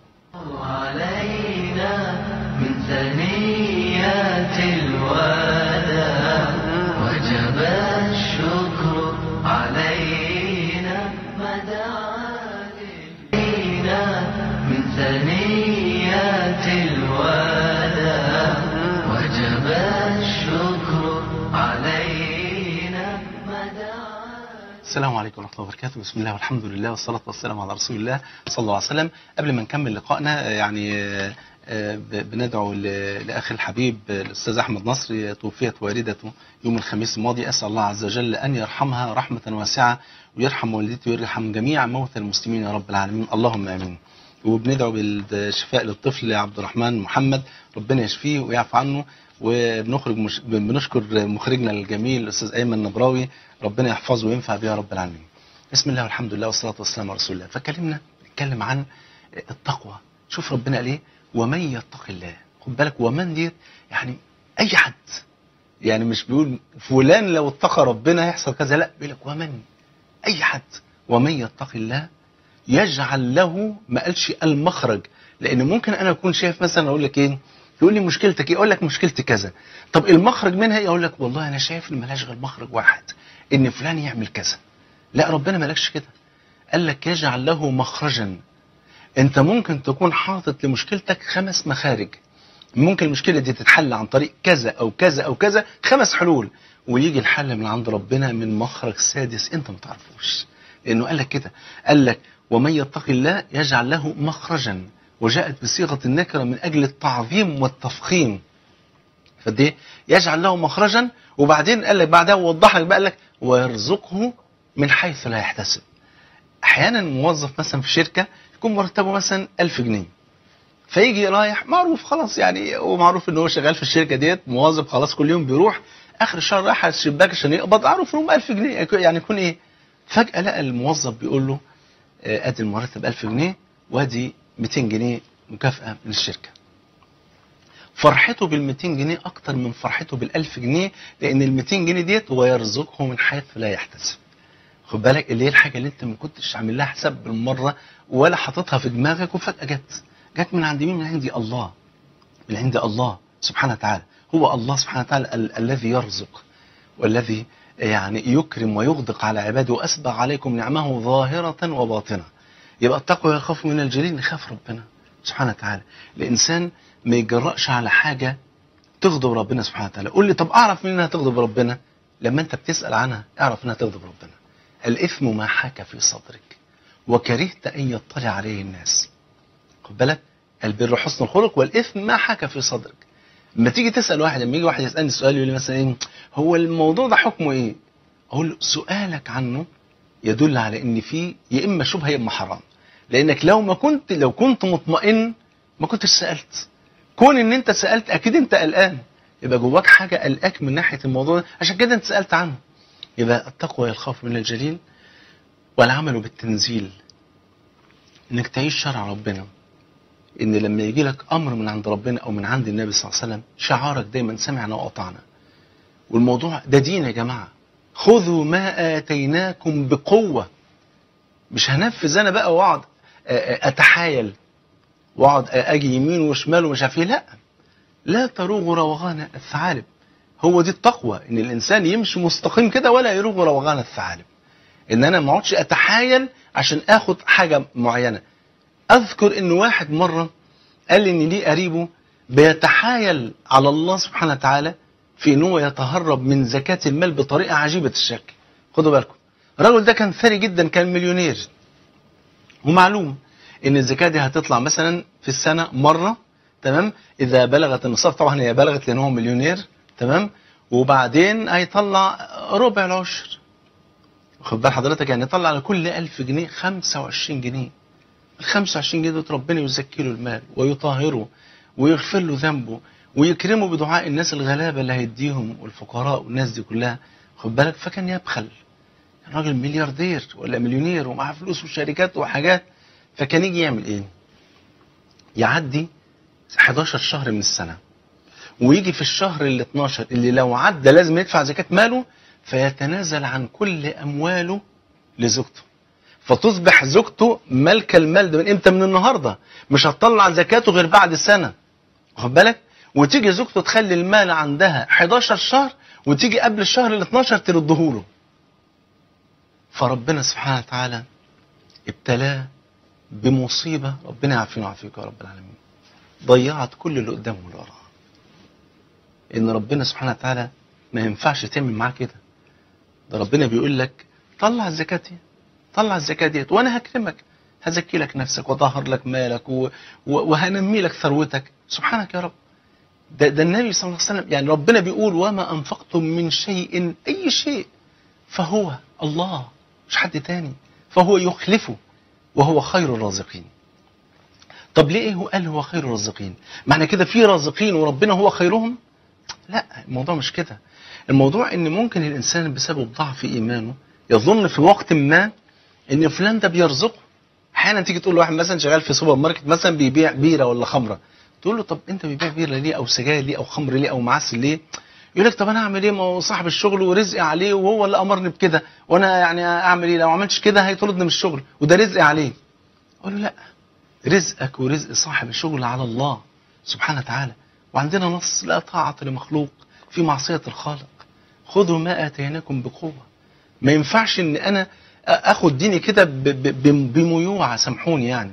علينا من ثنيات الوداع وجب الشكر علينا ما دعا لينا من ثنيات الوداع وجب الشكر علينا ما دعا السلام عليكم ورحمة الله وبركاته بسم الله والحمد لله والصلاة والسلام على رسول الله صلى الله عليه وسلم قبل ما نكمل لقائنا آه، يعني آه، آه، ب- بندعو ل- لأخي الحبيب آه، الأستاذ أحمد نصر توفيت والدته يوم الخميس الماضي أسأل الله عز وجل أن يرحمها رحمة واسعة ويرحم والدتي ويرحم جميع موتى المسلمين يا رب العالمين اللهم آمين وبندعو بالشفاء للطفل عبد الرحمن محمد ربنا يشفيه ويعفو عنه وبنخرج مش بنشكر مخرجنا الجميل الأستاذ أيمن نبراوي ربنا يحفظه وينفع بيه يا رب العالمين بسم الله والحمد لله والصلاة والسلام على رسول الله فكلمنا نتكلم عن التقوى شوف ربنا قال ايه ومن يتق الله خد بالك ومن دي يعني اي حد يعني مش بيقول فلان لو اتقى ربنا هيحصل كذا لا بيقول لك ومن اي حد ومن يتق الله يجعل له ما قالش المخرج لان ممكن انا اكون شايف مثلا اقول لك ايه يقول لي مشكلتك ايه اقول لك مشكلتي كذا طب المخرج منها ايه اقول لك والله انا شايف ان ملهاش غير مخرج واحد ان فلان يعمل كذا لا ربنا مالكش كده قال لك يجعل له مخرجا انت ممكن تكون حاطط لمشكلتك خمس مخارج ممكن المشكله دي تتحل عن طريق كذا او كذا او كذا خمس حلول ويجي الحل من عند ربنا من مخرج سادس انت ما تعرفوش لانه قال لك كده قال لك ومن يتق الله يجعل له مخرجا وجاءت بصيغه النكره من اجل التعظيم والتفخيم فدي يجعل له مخرجا وبعدين قال لك بعدها وضح لك بقى قال لك ويرزقه من حيث لا يحتسب احيانا موظف مثلا في شركه يكون مرتبه مثلا 1000 جنيه فيجي رايح معروف خلاص يعني ومعروف ان هو شغال في الشركه ديت موظف خلاص كل يوم بيروح اخر الشهر رايح على الشباك عشان يقبض معروف انهم 1000 جنيه يعني يكون ايه فجاه لقى الموظف بيقول له آه، ادي المرتب 1000 جنيه وادي 200 جنيه مكافاه من الشركه فرحته بال 200 جنيه اكتر من فرحته بال 1000 جنيه لان ال 200 جنيه ديت ويرزقه من حيث لا يحتسب خد بالك اللي هي الحاجه اللي انت ما كنتش عامل لها حساب بالمره ولا حاططها في دماغك وفجاه جت جت من عند مين من عند الله من عند الله سبحانه وتعالى هو الله سبحانه وتعالى ال- الذي يرزق والذي يعني يكرم ويغدق على عباده واسبغ عليكم نعمه ظاهره وباطنه يبقى التقوى يخاف من الجليل نخاف ربنا سبحانه وتعالى الانسان ما يجرأش على حاجه تغضب ربنا سبحانه وتعالى قول لي طب اعرف منين انها تغضب ربنا لما انت بتسال عنها اعرف انها تغضب ربنا الاثم ما حاك في صدرك وكرهت ان يطلع عليه الناس خد بالك البر حسن الخلق والاثم ما حك في صدرك لما تيجي تسال واحد لما يجي واحد يسالني سؤال يقول لي مثلا ايه هو الموضوع ده حكمه ايه اقول له سؤالك عنه يدل على ان في يا اما شبهه يا اما حرام لانك لو ما كنت لو كنت مطمئن ما كنتش سالت كون ان انت سالت اكيد انت قلقان يبقى جواك حاجه قلقاك من ناحيه الموضوع ده عشان كده انت سالت عنه يبقى التقوى الخوف من الجليل والعمل بالتنزيل انك تعيش شرع ربنا ان لما يجي لك امر من عند ربنا او من عند النبي صلى الله عليه وسلم شعارك دايما سمعنا واطعنا والموضوع ده دين يا جماعه خذوا ما اتيناكم بقوه مش هنفذ انا بقى واقعد أ- أ- اتحايل واقعد اجي يمين وشمال ومش عارف ايه لا لا تروغ روغان الثعالب هو دي التقوى ان الانسان يمشي مستقيم كده ولا يروغ روغان الثعالب ان انا ما اقعدش اتحايل عشان اخد حاجه معينه اذكر ان واحد مره قال لي ان ليه قريبه بيتحايل على الله سبحانه وتعالى في ان هو يتهرب من زكاه المال بطريقه عجيبه الشكل خدوا بالكم الراجل ده كان ثري جدا كان مليونير ومعلوم ان الزكاه دي هتطلع مثلا في السنه مره تمام اذا بلغت النصاب طبعا هي بلغت لان هو مليونير تمام وبعدين هيطلع ربع العشر خد بال حضرتك يعني يطلع على كل 1000 جنيه 25 جنيه ال 25 جنيه دول ربنا يزكي له المال ويطهره ويغفر له ذنبه ويكرمه بدعاء الناس الغلابه اللي هيديهم والفقراء والناس دي كلها خد بالك فكان يبخل كان راجل ملياردير ولا مليونير ومعاه فلوس وشركات وحاجات فكان يجي يعمل ايه؟ يعدي 11 شهر من السنه ويجي في الشهر ال 12 اللي لو عدى لازم يدفع زكاه ماله فيتنازل عن كل امواله لزوجته فتصبح زوجته ملك المال ده من امتى من النهارده مش هتطلع زكاته غير بعد سنه واخد بالك وتيجي زوجته تخلي المال عندها 11 شهر وتيجي قبل الشهر ال 12 ترده له فربنا سبحانه وتعالى ابتلاه بمصيبه ربنا يعافينا ويعافيك يا رب العالمين ضيعت كل اللي قدامه واللي وراه ان ربنا سبحانه وتعالى ما ينفعش تعمل معاه كده ده ربنا بيقول لك طلع الزكاه دي طلع الزكاه ديت وانا هكرمك هزكي لك نفسك وطهر لك مالك و... و... وهنمي لك ثروتك سبحانك يا رب ده, ده النبي صلى الله عليه وسلم يعني ربنا بيقول وما أنفقتم من شيء أي شيء فهو الله مش حد تاني فهو يخلفه وهو خير الرازقين طب ليه هو قال هو خير الرازقين معنى كده في رازقين وربنا هو خيرهم لا الموضوع مش كده الموضوع ان ممكن الانسان بسبب ضعف ايمانه يظن في وقت ما ان فلان ده بيرزقه احيانا تيجي تقول لواحد مثلا شغال في سوبر ماركت مثلا بيبيع بيره ولا خمره تقول له طب انت بتبيع بيره ليه او سجاير ليه او خمر ليه او معسل ليه يقول لك طب انا اعمل ايه ما هو صاحب الشغل ورزقي عليه وهو اللي امرني بكده وانا يعني اعمل ايه لو ما عملتش كده هيطردني من الشغل وده رزقي عليه اقول له لا رزقك ورزق صاحب الشغل على الله سبحانه وتعالى وعندنا نص لا طاعة لمخلوق في معصية الخالق خذوا ما آتيناكم بقوة ما ينفعش ان انا اخد ديني كده ب- ب- ب- بميوعة سامحوني يعني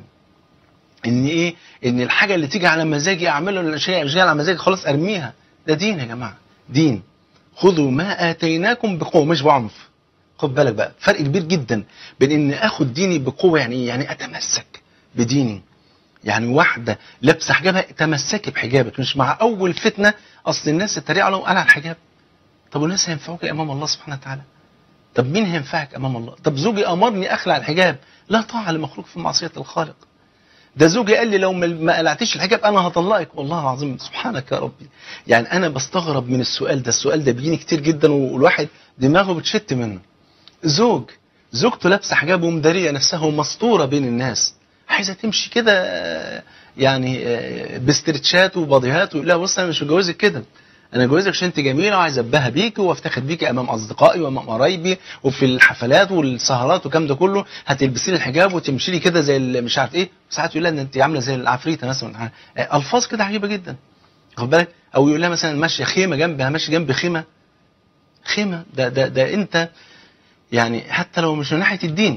ان ايه ان الحاجة اللي تيجي على مزاجي اعملها ولا شيء مش جاي على مزاجي خلاص ارميها ده دين يا جماعة دين خذوا ما آتيناكم بقوة مش بعنف خد بالك بقى فرق كبير جدا بين ان اخد ديني بقوة يعني إيه؟ يعني اتمسك بديني يعني واحدة لابسة حجابها تمسكي بحجابك مش مع أول فتنة أصل الناس اتريقوا على قال على الحجاب طب والناس هينفعوك أمام الله سبحانه وتعالى طب مين هينفعك أمام الله طب زوجي أمرني أخلع الحجاب لا طاعة لمخلوق في معصية الخالق ده زوجي قال لي لو ما- ما قلعتيش الحجاب انا هطلقك والله العظيم سبحانك يا ربي يعني انا بستغرب من السؤال ده السؤال ده بيجيني كتير جدا والواحد دماغه بتشت منه زوج زوجته لابسه حجاب ومداريه نفسها ومسطوره بين الناس عايزه تمشي كده آه، يعني آه، باسترتشات وباضيهات لا بص انا مش متجوزك كده انا جوزك عشان انت جميله وعايز ابها بيكي وافتخر بيكي امام اصدقائي وامام قرايبي وفي الحفلات والسهرات والكلام ده كله هتلبسي لي الحجاب وتمشي لي كده زي ال- مش عارف ايه ساعات يقول لها ان انت عامله زي العفريته مثلا آه، الفاظ كده عجيبه جدا خد بالك او يقول لها مثلا ماشيه خيمه جنبها ماشي جنب خيمه خيمه ده ده ده انت يعني حتى لو مش من ناحيه الدين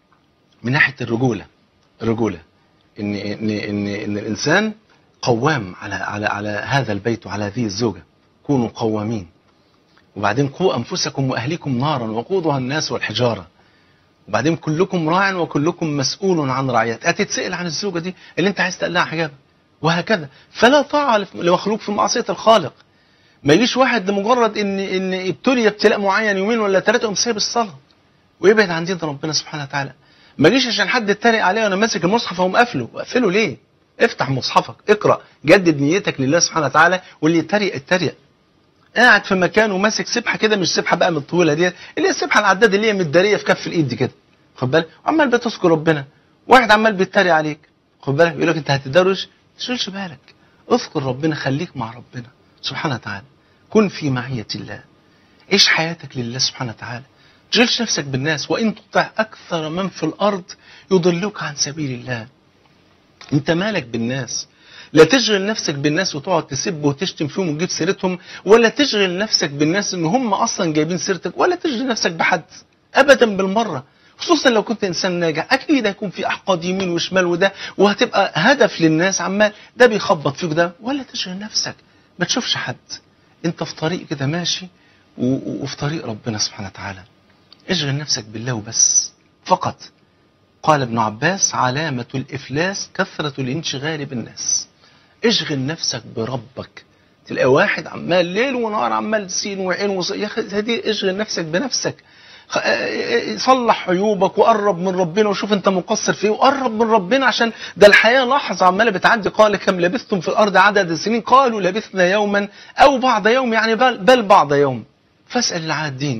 من ناحيه الرجوله الرجوله ان ان ان ان الانسان قوام على على على هذا البيت وعلى هذه الزوجه كونوا قوامين وبعدين قوا انفسكم واهليكم نارا وقودها الناس والحجاره وبعدين كلكم راع وكلكم مسؤول عن رعيته هتتسال عن الزوجه دي اللي انت عايز تقلعها حجابها وهكذا فلا طاعه لمخلوق في معصيه الخالق ما يجيش واحد لمجرد ان ان ابتلي ابتلاء معين يومين ولا ثلاثه يقوم سايب الصلاه ويبعد عن دين ربنا سبحانه وتعالى ما جيش عشان حد اتريق عليه وانا ماسك المصحف اقوم قافله اقفله ليه افتح مصحفك اقرا جدد نيتك لله سبحانه وتعالى واللي يتريق اتريق قاعد في مكان وماسك سبحه كده مش سبحه بقى من الطويله دي اللي هي السبحه العداد اللي هي متداريه في كف الايد دي كده خد بالك وعمال بتذكر ربنا واحد عمال بيتريق عليك خد بالك يقول لك انت هتدرج ما تشغلش بالك اذكر ربنا خليك مع ربنا سبحانه وتعالى كن في معيه الله عيش حياتك لله سبحانه وتعالى تشغلش نفسك بالناس وان تطع اكثر من في الارض يضلوك عن سبيل الله انت مالك بالناس لا تشغل نفسك بالناس وتقعد تسب وتشتم فيهم وتجيب سيرتهم ولا تشغل نفسك بالناس ان هم اصلا جايبين سيرتك ولا تشغل نفسك بحد ابدا بالمره خصوصا لو كنت انسان ناجح اكيد هيكون في احقاد يمين وشمال وده وهتبقى هدف للناس عمال ده بيخبط فيك ده ولا تشغل نفسك ما تشوفش حد انت في طريق كده ماشي و- و- وفي طريق ربنا سبحانه وتعالى اشغل نفسك بالله وبس فقط قال ابن عباس علامة الإفلاس كثرة الانشغال بالناس اشغل نفسك بربك تلاقي واحد عمال ليل ونهار عمال سين وعين وص... يا اخي هدي اشغل نفسك بنفسك خ- اه- صلح عيوبك وقرب من ربنا وشوف انت مقصر في ايه وقرب من ربنا عشان ده الحياه لحظه عماله بتعدي قال كم لبثتم في الارض عدد السنين قالوا لبثنا يوما او بعض يوم يعني بل, بل بعض يوم فاسال العادين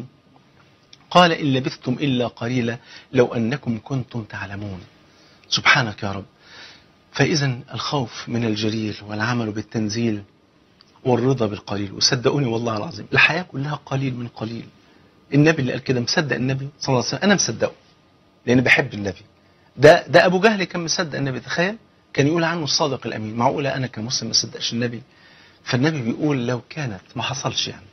قال إن لبثتم إلا قليلا لو أنكم كنتم تعلمون سبحانك يا رب فإذا الخوف من الجليل والعمل بالتنزيل والرضا بالقليل وصدقوني والله العظيم الحياة كلها قليل من قليل النبي اللي قال كده مصدق النبي صلى الله عليه وسلم أنا مصدقه لأن بحب النبي ده ده أبو جهل كان مصدق النبي تخيل كان يقول عنه الصادق الأمين معقولة أنا كمسلم ما صدقش النبي فالنبي بيقول لو كانت ما حصلش يعني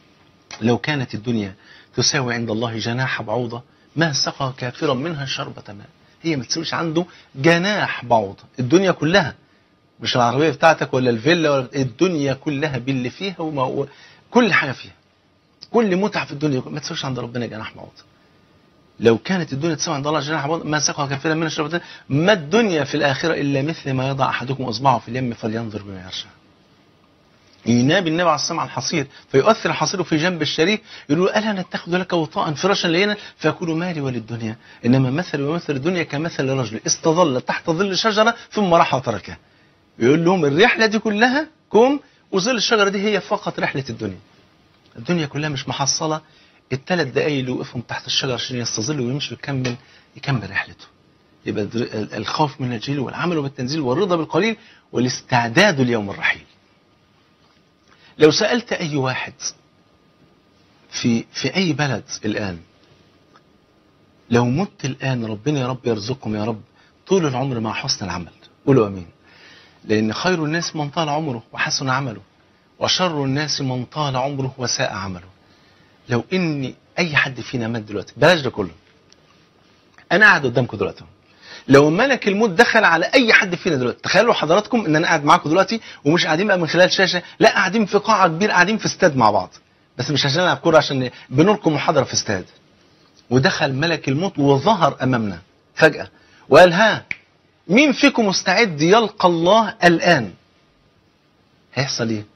لو كانت الدنيا تساوي عند الله جناح بعوضة ما سقى كافرا منها شربة ماء هي ما تساويش عنده جناح بعوضة الدنيا كلها مش العربية بتاعتك ولا الفيلا ولا الدنيا كلها باللي فيها وما هو كل حاجة فيها كل متعة في الدنيا ما تساويش عند ربنا جناح بعوضة لو كانت الدنيا تساوي عند الله جناح بعوض ما سقى كافرا من الشربة ما الدنيا في الآخرة إلا مثل ما يضع أحدكم إصبعه في اليم فلينظر بما يرجع ينادي النبي عليه الصلاه على الحصير فيؤثر الحصير في جنب الشريف يقول له الا نتخذ لك وطاء فراشا لينا فيقول مالي وللدنيا انما مثل ومثل الدنيا كمثل رجل استظل تحت ظل شجره ثم راح وتركها يقول لهم الرحله دي كلها كوم وظل الشجره دي هي فقط رحله الدنيا الدنيا كلها مش محصله الثلاث دقايق اللي وقفهم تحت الشجره عشان يستظل ويمشي ويكمل يكمل رحلته يبقى در- الخوف من الجليل والعمل بالتنزيل والرضا بالقليل والاستعداد ليوم الرحيل لو سألت أي واحد في في أي بلد الآن لو مت الآن ربنا يا رب يرزقكم يا رب طول العمر مع حسن العمل قولوا أمين لأن خير الناس من طال عمره وحسن عمله وشر الناس من طال عمره وساء عمله لو إن أي حد فينا مات دلوقتي بلاش ده كله أنا قاعد قدامكم دلوقتي أهو. لو ملك الموت دخل على اي حد فينا دلوقتي تخيلوا حضراتكم ان انا قاعد معاكم دلوقتي ومش قاعدين بقى من خلال شاشه لا قاعدين في قاعه كبيره قاعدين في استاد مع بعض بس مش عشان نلعب كوره عشان بنلقي محاضره في استاد ودخل ملك الموت وظهر امامنا فجاه وقال ها مين فيكم مستعد يلقى الله الان هيحصل ايه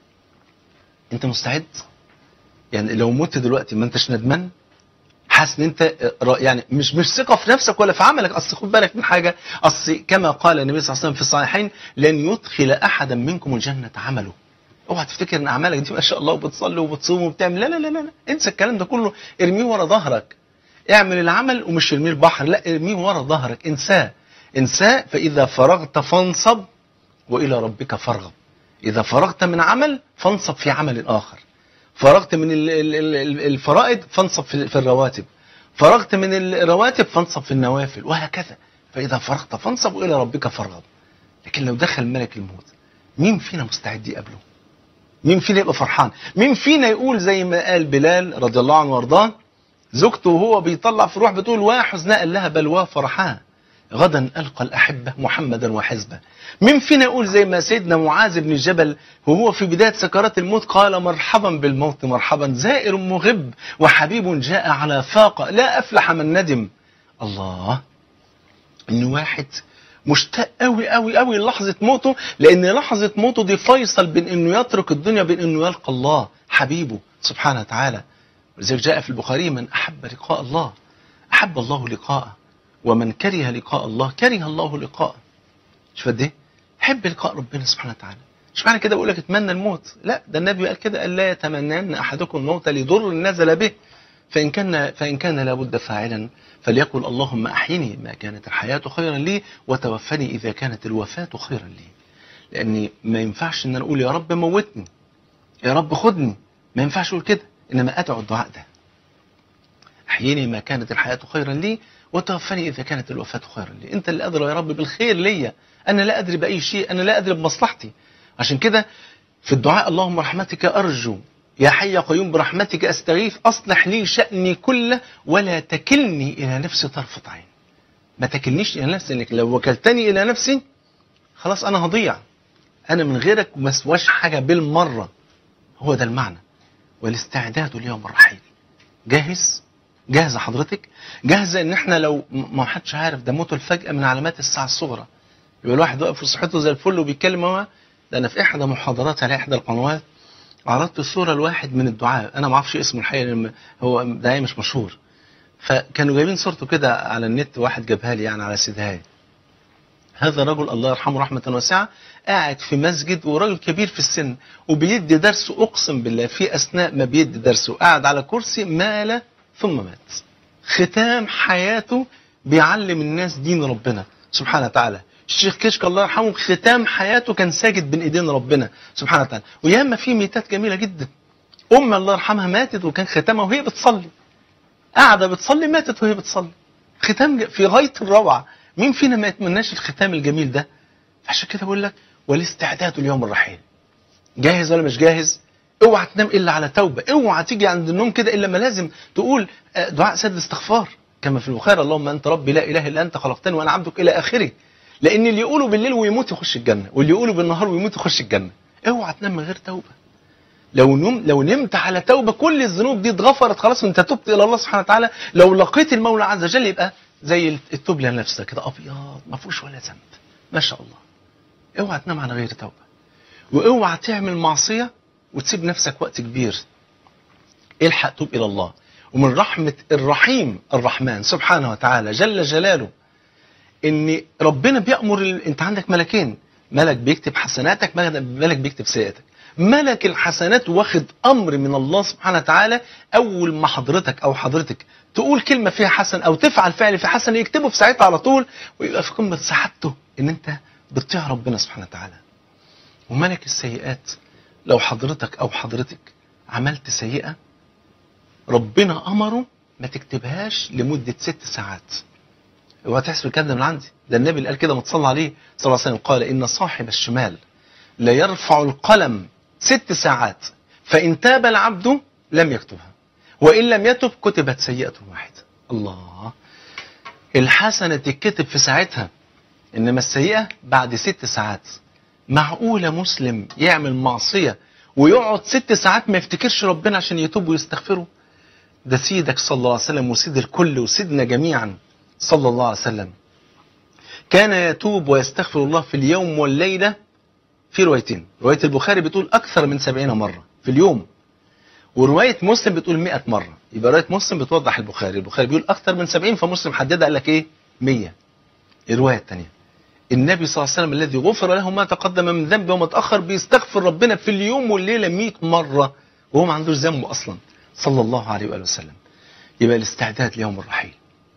انت مستعد يعني لو مت دلوقتي ما انتش ندمان حاسس ان انت را- يعني مش مش ثقه في نفسك ولا في عملك اصل خد بالك من حاجه اصل كما قال النبي صلى الله عليه وسلم في الصحيحين لن يدخل احدا منكم الجنه عمله اوعى تفتكر ان اعمالك دي ما شاء الله وبتصلي وبتصوم وبتعمل لا لا لا لا لا. انسى الكلام ده كله ارميه ورا ظهرك اعمل العمل ومش ارميه البحر لا ارميه ورا ظهرك انساه انساه فاذا فرغت فانصب والى ربك فارغب اذا فرغت من عمل فانصب في عمل اخر فرغت من ال- ال- ال- الفرائض فانصب في في الرواتب فرغت من الرواتب فانصب في النوافل وهكذا فإذا فرغت فانصب وإلى ربك فارغب لكن لو دخل ملك الموت مين فينا مستعد يقابله مين فينا يبقى فرحان مين فينا يقول زي ما قال بلال رضي الله عنه وارضاه زوجته وهو بيطلع في روح بتقول وحزناء لها بلوى فرحان غدا ألقى الأحبة محمدا وحزبه مين فينا يقول زي ما سيدنا معاذ بن جبل وهو في بداية سكرات الموت قال مرحبا بالموت مرحبا زائر مغب وحبيب جاء على فاقة لا أفلح من ندم الله إن واحد مشتاق قوي قوي قوي لحظة موته لأن لحظة موته دي فيصل بين إنه يترك الدنيا بين إنه يلقى الله حبيبه سبحانه وتعالى ولذلك جاء في البخاري من أحب لقاء الله أحب الله لقاءه ومن كره لقاء الله كره الله لقاءه شوف قد ايه حب لقاء ربنا سبحانه وتعالى مش معنى كده بقول لك اتمنى الموت لا ده النبي قال كده قال لا يتمنن احدكم الموت لضر نزل به فان كان فان كان لابد فاعلا فليقل اللهم احيني ما كانت الحياه خيرا لي وتوفني اذا كانت الوفاه خيرا لي لاني ما ينفعش ان انا اقول يا رب موتني يا رب خدني ما ينفعش اقول كده انما ادعو الدعاء ده احيني ما كانت الحياه خيرا لي وتوفني اذا كانت الوفاه خيرا لي انت اللي ادرى يا رب بالخير ليا انا لا ادري باي شيء انا لا ادري بمصلحتي عشان كده في الدعاء اللهم رحمتك ارجو يا حي يا قيوم برحمتك استغيث اصلح لي شاني كله ولا تكلني الى نفسي طرفه عين ما تكلنيش الى نفسي انك لو وكلتني الى نفسي خلاص انا هضيع انا من غيرك ما اسواش حاجه بالمره هو ده المعنى والاستعداد ليوم الرحيل جاهز جاهزه حضرتك جاهزه ان احنا لو م- ما حدش عارف ده موته الفجأة من علامات الساعه الصغرى يبقى الواحد واقف في صحته زي الفل وبيتكلم هو ده انا في احدى محاضرات على احدى القنوات عرضت صوره لواحد من الدعاء انا ما اعرفش اسمه الحقيقه لأن هو داعيه مش مشهور فكانوا جايبين صورته كده على النت واحد جابها لي يعني على سيدهاي هذا الرجل الله يرحمه رحمة واسعة قاعد في مسجد وراجل كبير في السن وبيدي درس أقسم بالله في أثناء ما بيدي درسه قاعد على كرسي مال ثم مات ختام حياته بيعلم الناس دين ربنا سبحانه وتعالى الشيخ كشك الله يرحمه ختام حياته كان ساجد بين ايدين ربنا سبحانه وتعالى وياما في ميتات جميله جدا ام الله يرحمها ماتت وكان ختامها وهي بتصلي قاعده بتصلي ماتت وهي بتصلي ختام ج- في غايه الروعه مين فينا ما يتمناش الختام الجميل ده عشان كده بقول لك والاستعداد ليوم الرحيل جاهز ولا مش جاهز اوعى تنام الا على توبه اوعى تيجي عند النوم كده الا ما لازم تقول آه، دعاء سد الاستغفار كما في البخاري اللهم انت ربي لا اله الا انت خلقتني وانا عبدك الى اخره لان اللي يقوله بالليل ويموت يخش الجنه واللي يقوله بالنهار ويموت يخش الجنه اوعى تنام من غير توبه لو نم لو نمت على توبه كل الذنوب دي اتغفرت خلاص وانت تبت الى الله سبحانه وتعالى لو لقيت المولى عز وجل يبقى زي التوب لنفسك كده ابيض ما فيهوش ولا ذنب ما شاء الله اوعى تنام على غير توبه واوعى تعمل معصيه وتسيب نفسك وقت كبير الحق توب الى الله ومن رحمه الرحيم الرحمن سبحانه وتعالى جل جلاله ان ربنا بيامر ال... انت عندك ملكين ملك بيكتب حسناتك ملك ملك بيكتب سيئاتك ملك الحسنات واخد امر من الله سبحانه وتعالى اول ما حضرتك او حضرتك تقول كلمه فيها حسن او تفعل فعل في حسن يكتبه في ساعتها على طول ويبقى في قمه سعادته ان انت بتطيع ربنا سبحانه وتعالى وملك السيئات لو حضرتك او حضرتك عملت سيئه ربنا امره ما تكتبهاش لمده ست ساعات اوعى تحسب الكلام ده من عندي ده النبي اللي قال كده ما تصلى عليه صلى الله عليه وسلم قال ان صاحب الشمال لا يرفع القلم ست ساعات فان تاب العبد لم يكتبها وان لم يتب كتبت سيئه واحده الله الحسنه تتكتب في ساعتها انما السيئه بعد ست ساعات معقوله مسلم يعمل معصيه ويقعد ست ساعات ما يفتكرش ربنا عشان يتوب ويستغفره ده سيدك صلى الله عليه وسلم وسيد الكل وسيدنا جميعا صلى الله عليه وسلم كان يتوب ويستغفر الله في اليوم والليلة في روايتين رواية البخاري بتقول أكثر من سبعين مرة في اليوم ورواية مسلم بتقول مئة مرة يبقى رواية مسلم بتوضح البخاري البخاري بيقول أكثر من سبعين فمسلم حددها قال لك إيه مية الرواية الثانية النبي صلى الله عليه وسلم الذي غفر له ما تقدم من ذنبه وما تأخر بيستغفر ربنا في اليوم والليلة مئة مرة وهو ما عندوش ذنب أصلا صلى الله عليه وآله وسلم يبقى الاستعداد ليوم الرحيل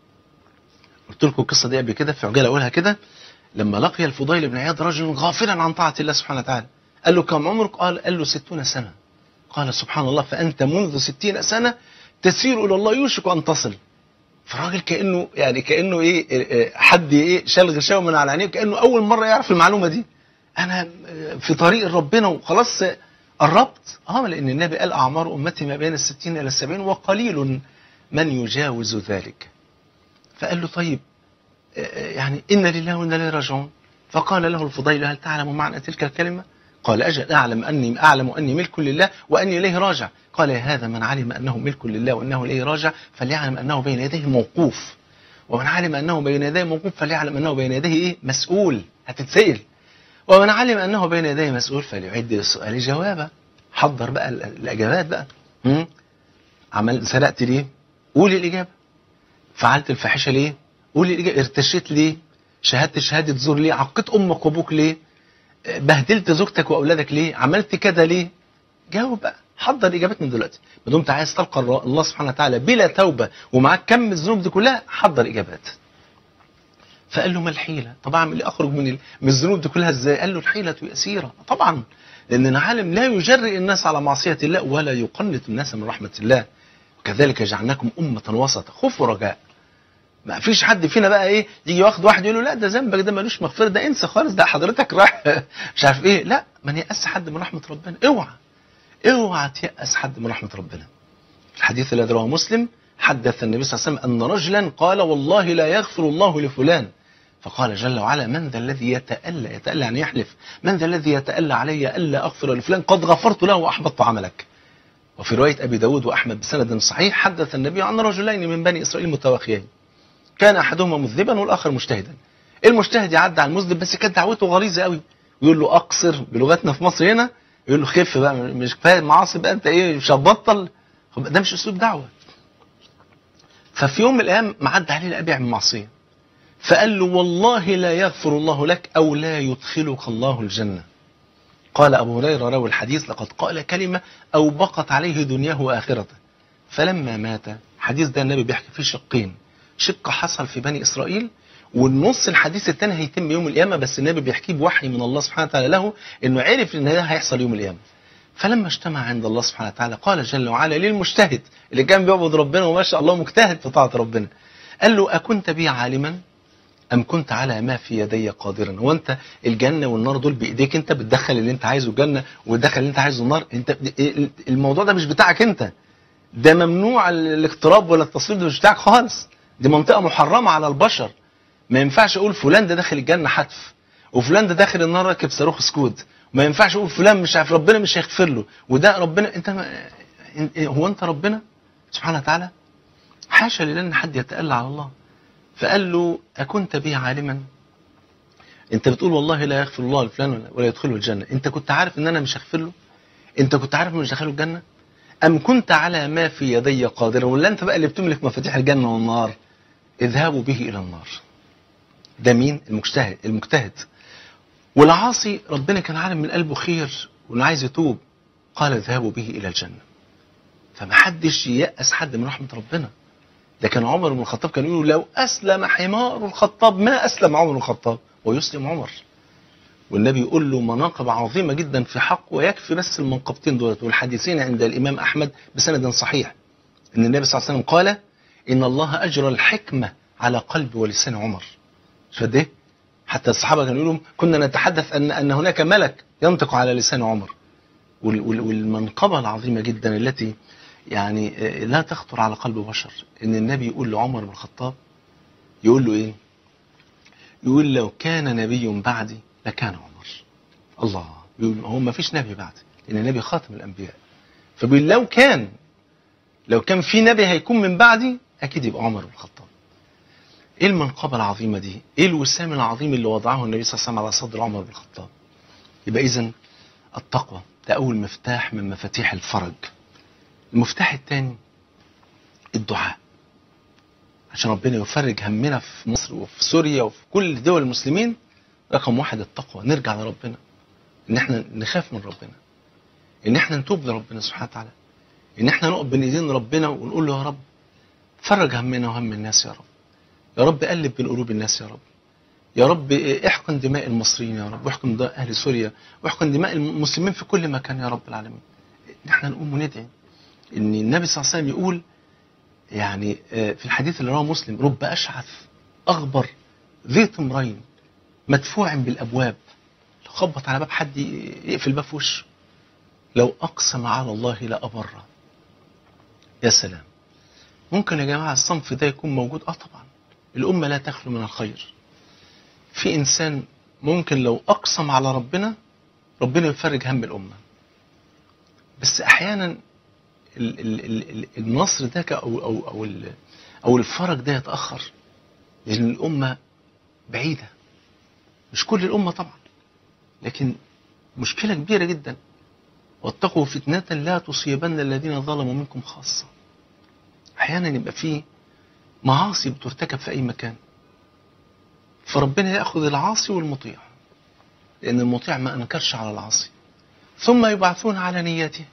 قلت لكم القصه دي قبل كده في عجاله اقولها كده لما لقي الفضيل بن عياض رجل غافلا عن طاعه الله سبحانه وتعالى قال له كم عمرك قال قال له ستون سنه قال سبحان الله فانت منذ ستين سنه تسير الى الله يوشك ان تصل فالراجل كانه يعني كانه ايه حد ايه شال غشاوه من على عينيه كانه اول مره يعرف المعلومه دي انا في طريق ربنا وخلاص قربت اه لان النبي قال اعمار امتي ما بين الستين الى السبعين وقليل من يجاوز ذلك فقال له طيب يعني إن لله وإنا إليه راجعون فقال له الفضيل هل تعلم معنى تلك الكلمة قال أجل أعلم أني أعلم أني ملك لله وأني إليه راجع قال يا هذا من علم أنه ملك لله وأنه إليه راجع فليعلم أنه بين يديه موقوف ومن علم أنه بين يديه موقوف فليعلم أنه بين يديه إيه مسؤول هتتسأل ومن علم أنه بين يديه مسؤول فليعد للسؤال جوابا حضر بقى الإجابات بقى م? عمل سرقت ليه قول الإجابة فعلت الفاحشه ليه؟ قولي الإجابة ارتشيت ليه؟ شهدت شهاده زور ليه؟ عقيت امك وابوك ليه؟ بهدلت زوجتك واولادك ليه؟ عملت كده ليه؟ جاوب بقى حضر اجابات من دلوقتي ما دمت عايز تلقى الله سبحانه وتعالى بلا توبه ومعاك كم الذنوب دي كلها حضر اجابات. فقال له ما الحيله؟ طب اعمل ايه؟ اخرج من من الذنوب دي كلها ازاي؟ قال له الحيله يسيره طبعا لان العالم لا يجرئ الناس على معصيه الله ولا يقنط الناس من رحمه الله. وكذلك جعلناكم أمة وسطا خوف ورجاء ما فيش حد فينا بقى ايه يجي واخد واحد يقول له لا ده ذنبك ده ملوش مغفره ده انسى خالص ده حضرتك راح مش عارف ايه لا ما يأس حد من رحمه ربنا اوعى اوعى تيأس حد من رحمه ربنا الحديث الذي رواه مسلم حدث النبي صلى الله عليه وسلم ان رجلا قال والله لا يغفر الله لفلان فقال جل وعلا من ذا الذي يتألى يتألى يعني يحلف من ذا الذي يتألى علي ألا أغفر لفلان قد غفرت له وأحبطت عملك وفي رواية أبي داود وأحمد بسند صحيح حدث النبي عن رجلين من بني إسرائيل متواخيين كان أحدهما مذنبا والآخر مجتهدا المجتهد يعدي على المذنب بس كانت دعوته غليظة قوي ويقول له أقصر بلغتنا في مصر هنا يقول له خف بقى مش كفاية معاصي بقى أنت إيه مش هتبطل ده مش أسلوب دعوة ففي يوم من الأيام معدى عليه لقى بيعمل معصية فقال له والله لا يغفر الله لك أو لا يدخلك الله الجنة قال أبو هريرة راوي الحديث لقد قال كلمة أو بقت عليه دنياه وآخرته فلما مات حديث ده النبي بيحكي فيه شقين شق حصل في بني إسرائيل والنص الحديث الثاني هيتم يوم القيامة بس النبي بيحكيه بوحي من الله سبحانه وتعالى له إنه عرف إن ده هيحصل يوم القيامة فلما اجتمع عند الله سبحانه وتعالى قال جل وعلا للمجتهد اللي كان بيعبد ربنا وما شاء الله مجتهد في طاعة ربنا قال له أكنت بي عالما أم كنت على ما في يدي قادرا هو أنت الجنة والنار دول بإيديك أنت بتدخل اللي أنت عايزه الجنة وتدخل اللي أنت عايزه النار أنت الموضوع ده مش بتاعك أنت ده ممنوع الاقتراب ولا التصوير ده مش بتاعك خالص دي منطقة محرمة على البشر ما ينفعش أقول فلان ده داخل الجنة حتف وفلان ده داخل النار راكب صاروخ سكود ما ينفعش اقول فلان مش عارف ربنا مش هيغفر له وده ربنا انت ما إن- هو انت ربنا سبحانه وتعالى حاشا لله ان حد يتألى على الله فقال له اكنت به عالما انت بتقول والله لا يغفر الله لفلان ولا- ولا يدخله الجنه انت كنت عارف ان انا مش هغفر له انت كنت عارف إن مش هدخله الجنه ام كنت على ما في يدي قادرا ولا انت بقى اللي بتملك مفاتيح الجنه والنار اذهبوا به الى النار ده مين المجتهد المجتهد والعاصي ربنا كان عالم من قلبه خير وانه عايز يتوب قال اذهبوا به الى الجنه فمحدش ييأس حد من رحمه ربنا ده كان عمر بن الخطاب كان يقول لو اسلم حمار الخطاب ما اسلم عمر بن الخطاب ويسلم عمر والنبي يقول له مناقب عظيمه جدا في حق ويكفي بس المنقبتين دولت والحديثين عند الامام احمد بسند صحيح ان النبي صلى الله عليه وسلم قال ان الله اجرى الحكمه على قلب ولسان عمر شد ايه حتى الصحابه كانوا يقولوا كنا نتحدث ان ان هناك ملك ينطق على لسان عمر وال- وال- والمنقبه العظيمه جدا التي يعني آه، لا تخطر على قلب بشر ان النبي يقول لعمر بن الخطاب يقول له ايه يقول لو كان نبي بعدي لكان عمر الله يقول هو ما فيش نبي بعدي لان النبي خاتم الانبياء فبيقول لو كان لو كان في نبي هيكون من بعدي اكيد يبقى عمر بن الخطاب ايه المنقبه العظيمه دي ايه الوسام العظيم اللي وضعه النبي صلى الله عليه وسلم على صدر عمر بن الخطاب يبقى اذا التقوى ده اول مفتاح من مفاتيح الفرج المفتاح الثاني الدعاء عشان ربنا يفرج همنا في مصر وفي سوريا وفي كل دول المسلمين رقم واحد التقوى نرجع لربنا ان احنا نخاف من ربنا ان احنا نتوب لربنا سبحانه وتعالى ان احنا نقف بين ايدين ربنا ونقول له يا رب فرج همنا وهم الناس يا رب يا رب قلب بين قلوب الناس يا رب يا رب احقن دماء المصريين يا رب واحقن دماء اهل سوريا واحقن دماء المسلمين في كل مكان يا رب العالمين ان احنا نقوم وندعي ان النبي صلى الله عليه وسلم يقول يعني آه، في الحديث اللي رواه مسلم رب اشعث اغبر ذي طمرين مدفوع بالابواب لو خبط على باب حد يقفل باب في وشه لو اقسم على الله لابره يا سلام ممكن يا جماعه الصنف ده يكون موجود اه طبعا الامه لا تخلو من الخير في انسان ممكن لو اقسم على ربنا ربنا يفرج هم الامه بس احيانا ال- ال- ال- ال- النصر ده ك- او او او ال- او الفرج ده يتاخر لان الامه بعيده مش كل الامه طبعا لكن مشكله كبيره جدا واتقوا فتنه لا تصيبن الذين ظلموا منكم خاصه احيانا يبقى في معاصي بترتكب في اي مكان فربنا ياخذ العاصي والمطيع لان المطيع ما انكرش على العاصي ثم يبعثون على نيته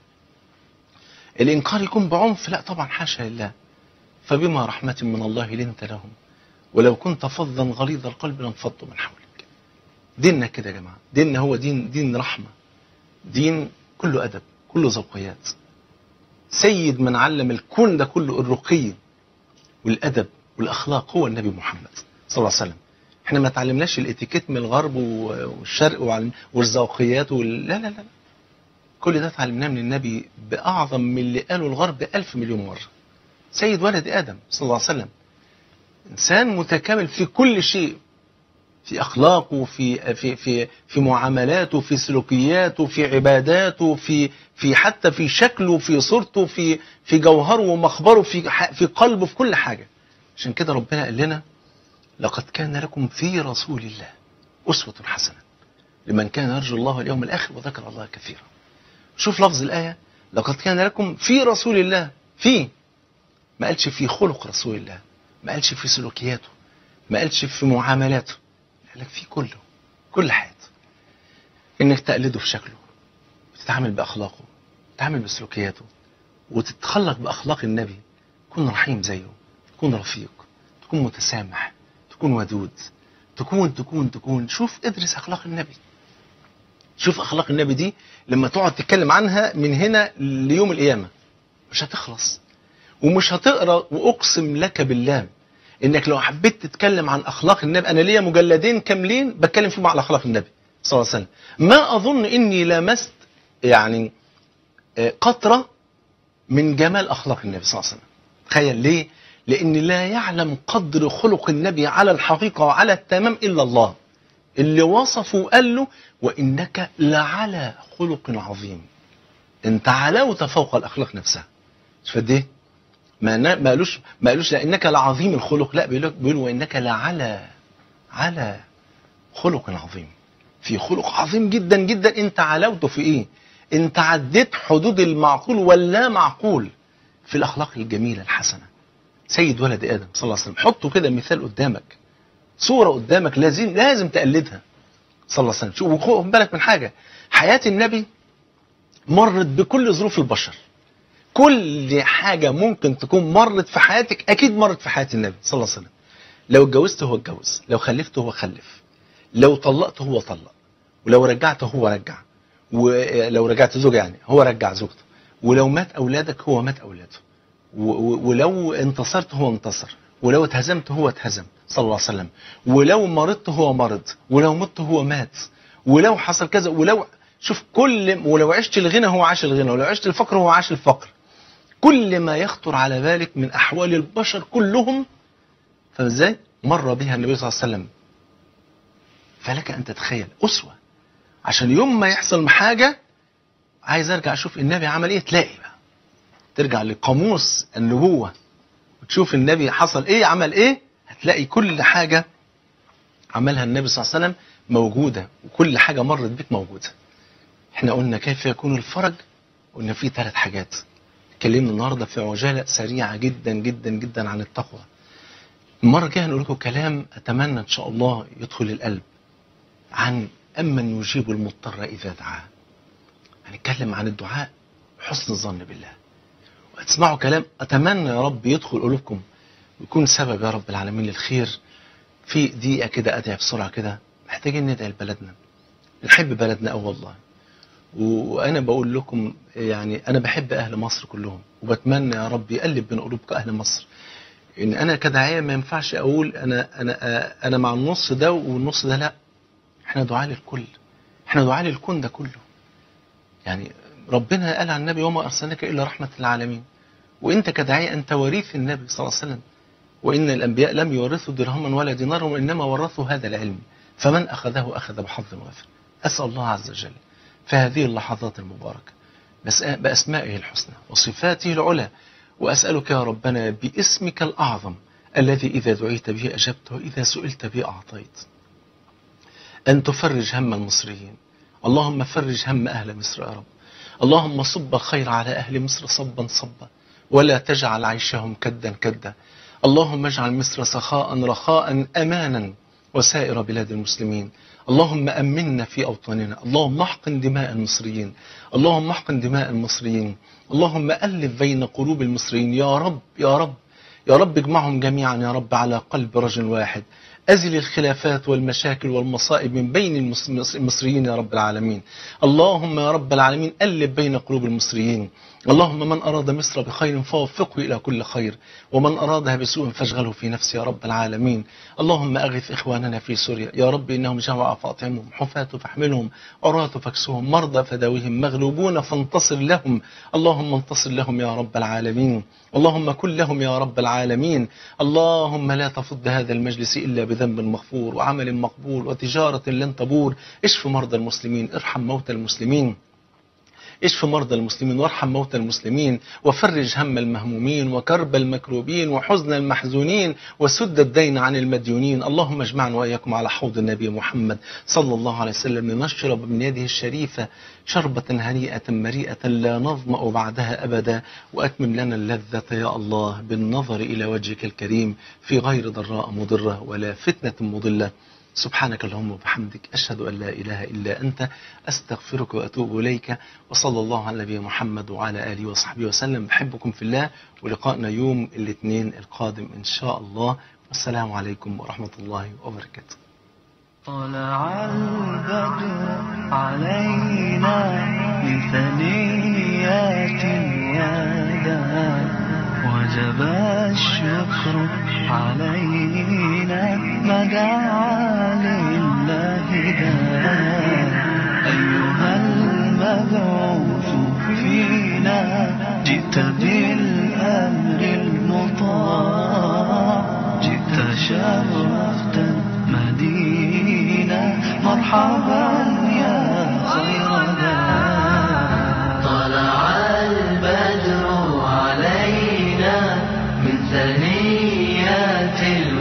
الإنكار يكون بعنف لا طبعا حاشا لله فبما رحمة من الله لنت لهم ولو كنت فظا غليظ القلب لانفضوا من حولك ديننا كده يا جماعة ديننا هو دين دين رحمة دين كله أدب كله ذوقيات سيد من علم الكون ده كله الرقي والأدب والأخلاق هو النبي محمد صلى الله عليه وسلم احنا ما تعلمناش الاتيكيت من الغرب والشرق وعلم- والذوقيات وال... لا لا لا كل ده اتعلمناه من النبي بأعظم من اللي قاله الغرب ألف مليون مرة سيد ولد آدم صلى الله عليه وسلم إنسان متكامل في كل شيء في أخلاقه في في في في معاملاته في سلوكياته في عباداته في في حتى في شكله في صورته في في جوهره ومخبره في ح- في قلبه في كل حاجة عشان كده ربنا قال لنا لقد كان لكم في رسول الله أسوة حسنة لمن كان يرجو الله واليوم الآخر وذكر الله كثيرا شوف لفظ الآية لقد كان لكم في رسول الله في ما قالش في خلق رسول الله ما قالش في سلوكياته ما قالش في معاملاته قال لك في كله كل حياته انك تقلده في شكله وتتعامل باخلاقه تتعامل بسلوكياته وتتخلق باخلاق النبي تكون رحيم زيه تكون رفيق تكون متسامح تكون ودود تكون تكون تكون شوف ادرس اخلاق النبي شوف اخلاق النبي دي لما تقعد تتكلم عنها من هنا ليوم القيامه مش هتخلص ومش هتقرا واقسم لك بالله انك لو حبيت تتكلم عن اخلاق النبي انا ليا مجلدين كاملين بتكلم فيهم على اخلاق النبي صلى الله عليه وسلم ما اظن اني لمست يعني آه، قطره من جمال اخلاق النبي صلى الله عليه وسلم تخيل ليه لان لا يعلم قدر خلق النبي على الحقيقه وعلى التمام الا الله اللي وصفه وقال له وإنك لعلى خلق عظيم انت علوت فوق الأخلاق نفسها شوف قد ايه ما نا- ما قالوش ما قالوش لانك لعظيم الخلق لا بيقول بيقول وانك لعلى على خلق عظيم في خلق عظيم جدا جدا انت علوته في ايه انت عديت حدود المعقول واللا معقول في الاخلاق الجميله الحسنه سيد ولد ادم صلى الله عليه وسلم حطه كده مثال قدامك صوره قدامك لازم لازم تقلدها صلى الله عليه وسلم شوف خد بالك من حاجه حياه النبي مرت بكل ظروف البشر كل حاجة ممكن تكون مرت في حياتك أكيد مرت في حياة النبي صلى الله عليه وسلم لو اتجوزت هو اتجوز لو خلفت هو خلف لو طلقت هو طلق ولو رجعت هو رجع ولو رجعت زوجة يعني هو رجع زوجته ولو مات أولادك هو مات أولاده و- و- ولو انتصرت هو انتصر ولو اتهزمت هو اتهزم صلى الله عليه وسلم ولو مرضت هو مرض ولو مت هو مات ولو حصل كذا ولو شوف كل ولو عشت الغنى هو عاش الغنى ولو عشت الفقر هو عاش الفقر كل ما يخطر على بالك من أحوال البشر كلهم فازاي مر بها النبي صلى الله عليه وسلم فلك أن تتخيل أسوة عشان يوم ما يحصل حاجة عايز أرجع أشوف النبي عمل إيه تلاقي بقى ترجع لقاموس النبوة وتشوف النبي حصل إيه عمل إيه هتلاقي كل حاجة عملها النبي صلى الله عليه وسلم موجودة وكل حاجة مرت بك موجودة احنا قلنا كيف يكون الفرج قلنا في ثلاث حاجات اتكلمنا النهارده في عجاله سريعه جدا جدا جدا عن التقوى. المره الجايه هنقول لكم كلام اتمنى ان شاء الله يدخل القلب عن امن يجيب المضطر اذا دعاه. هنتكلم عن الدعاء وحسن الظن بالله. وهتسمعوا كلام اتمنى يا رب يدخل قلوبكم ويكون سبب يا رب العالمين للخير. في دقيقه كده ادعي بسرعه كده محتاجين ندعي لبلدنا. نحب بلدنا أوي والله. وانا بقول لكم يعني انا بحب اهل مصر كلهم وبتمنى يا رب يقلب بين قلوبكم اهل مصر ان انا كداعيه ما ينفعش اقول انا انا انا مع النص ده والنص ده لا احنا دعاء للكل احنا دعاء للكون ده كله يعني ربنا قال عن النبي وما ارسلناك الا رحمه للعالمين وانت كداعيه انت وريث النبي صلى الله عليه وسلم وان الانبياء لم يورثوا درهما ولا دينارا وانما ورثوا هذا العلم فمن اخذه اخذ بحظ وافر اسال الله عز وجل في هذه اللحظات المباركة بس بأسمائه الحسنى وصفاته العلى وأسألك يا ربنا باسمك الأعظم الذي إذا دعيت به أجبت وإذا سئلت به أعطيت أن تفرج هم المصريين اللهم فرج هم أهل مصر يا رب اللهم صب الخير على أهل مصر صبا صبا ولا تجعل عيشهم كدا كدا اللهم اجعل مصر سخاء رخاء أمانا وسائر بلاد المسلمين اللهم أمنا في أوطاننا اللهم احقن دماء المصريين اللهم احقن دماء المصريين اللهم ألف بين قلوب المصريين يا رب يا رب يا رب اجمعهم جميعا يا رب على قلب رجل واحد أزل الخلافات والمشاكل والمصائب من بين المس- المصريين يا رب العالمين اللهم يا رب العالمين ألف بين قلوب المصريين اللهم من أراد مصر بخير فوفقه إلى كل خير ومن أرادها بسوء فاشغله في نفسه يا رب العالمين اللهم أغث إخواننا في سوريا يا رب إنهم جوع فاطعمهم حفاة فاحملهم عراة فاكسوهم مرضى فداويهم مغلوبون فانتصر لهم اللهم انتصر لهم يا رب العالمين اللهم كن لهم يا رب العالمين اللهم لا تفض هذا المجلس إلا بذنب مغفور وعمل مقبول وتجارة لن تبور اشف مرضى المسلمين ارحم موتى المسلمين اشف مرضى المسلمين وارحم موتى المسلمين وفرج هم المهمومين وكرب المكروبين وحزن المحزونين وسد الدين عن المديونين اللهم اجمعنا واياكم على حوض النبي محمد صلى الله عليه وسلم لنشرب من يده الشريفه شربة هنيئة مريئة لا نظمأ بعدها أبدا وأتمم لنا اللذة يا الله بالنظر إلى وجهك الكريم في غير ضراء مضرة ولا فتنة مضلة سبحانك اللهم وبحمدك أشهد أن لا إله إلا أنت أستغفرك وأتوب إليك وصلى الله على نبينا محمد وعلى آله وصحبه وسلم بحبكم في الله ولقائنا يوم الاثنين القادم إن شاء الله والسلام عليكم ورحمة الله وبركاته طلع البدر علينا من ثنيات الوداع وجب الشكر علينا ما دعا لله داع أيها المبعوث فينا جئت بالأمر المطاع جئت شرفت المدينة مرحبا يا خير دار طلع البدر علينا من ثنيات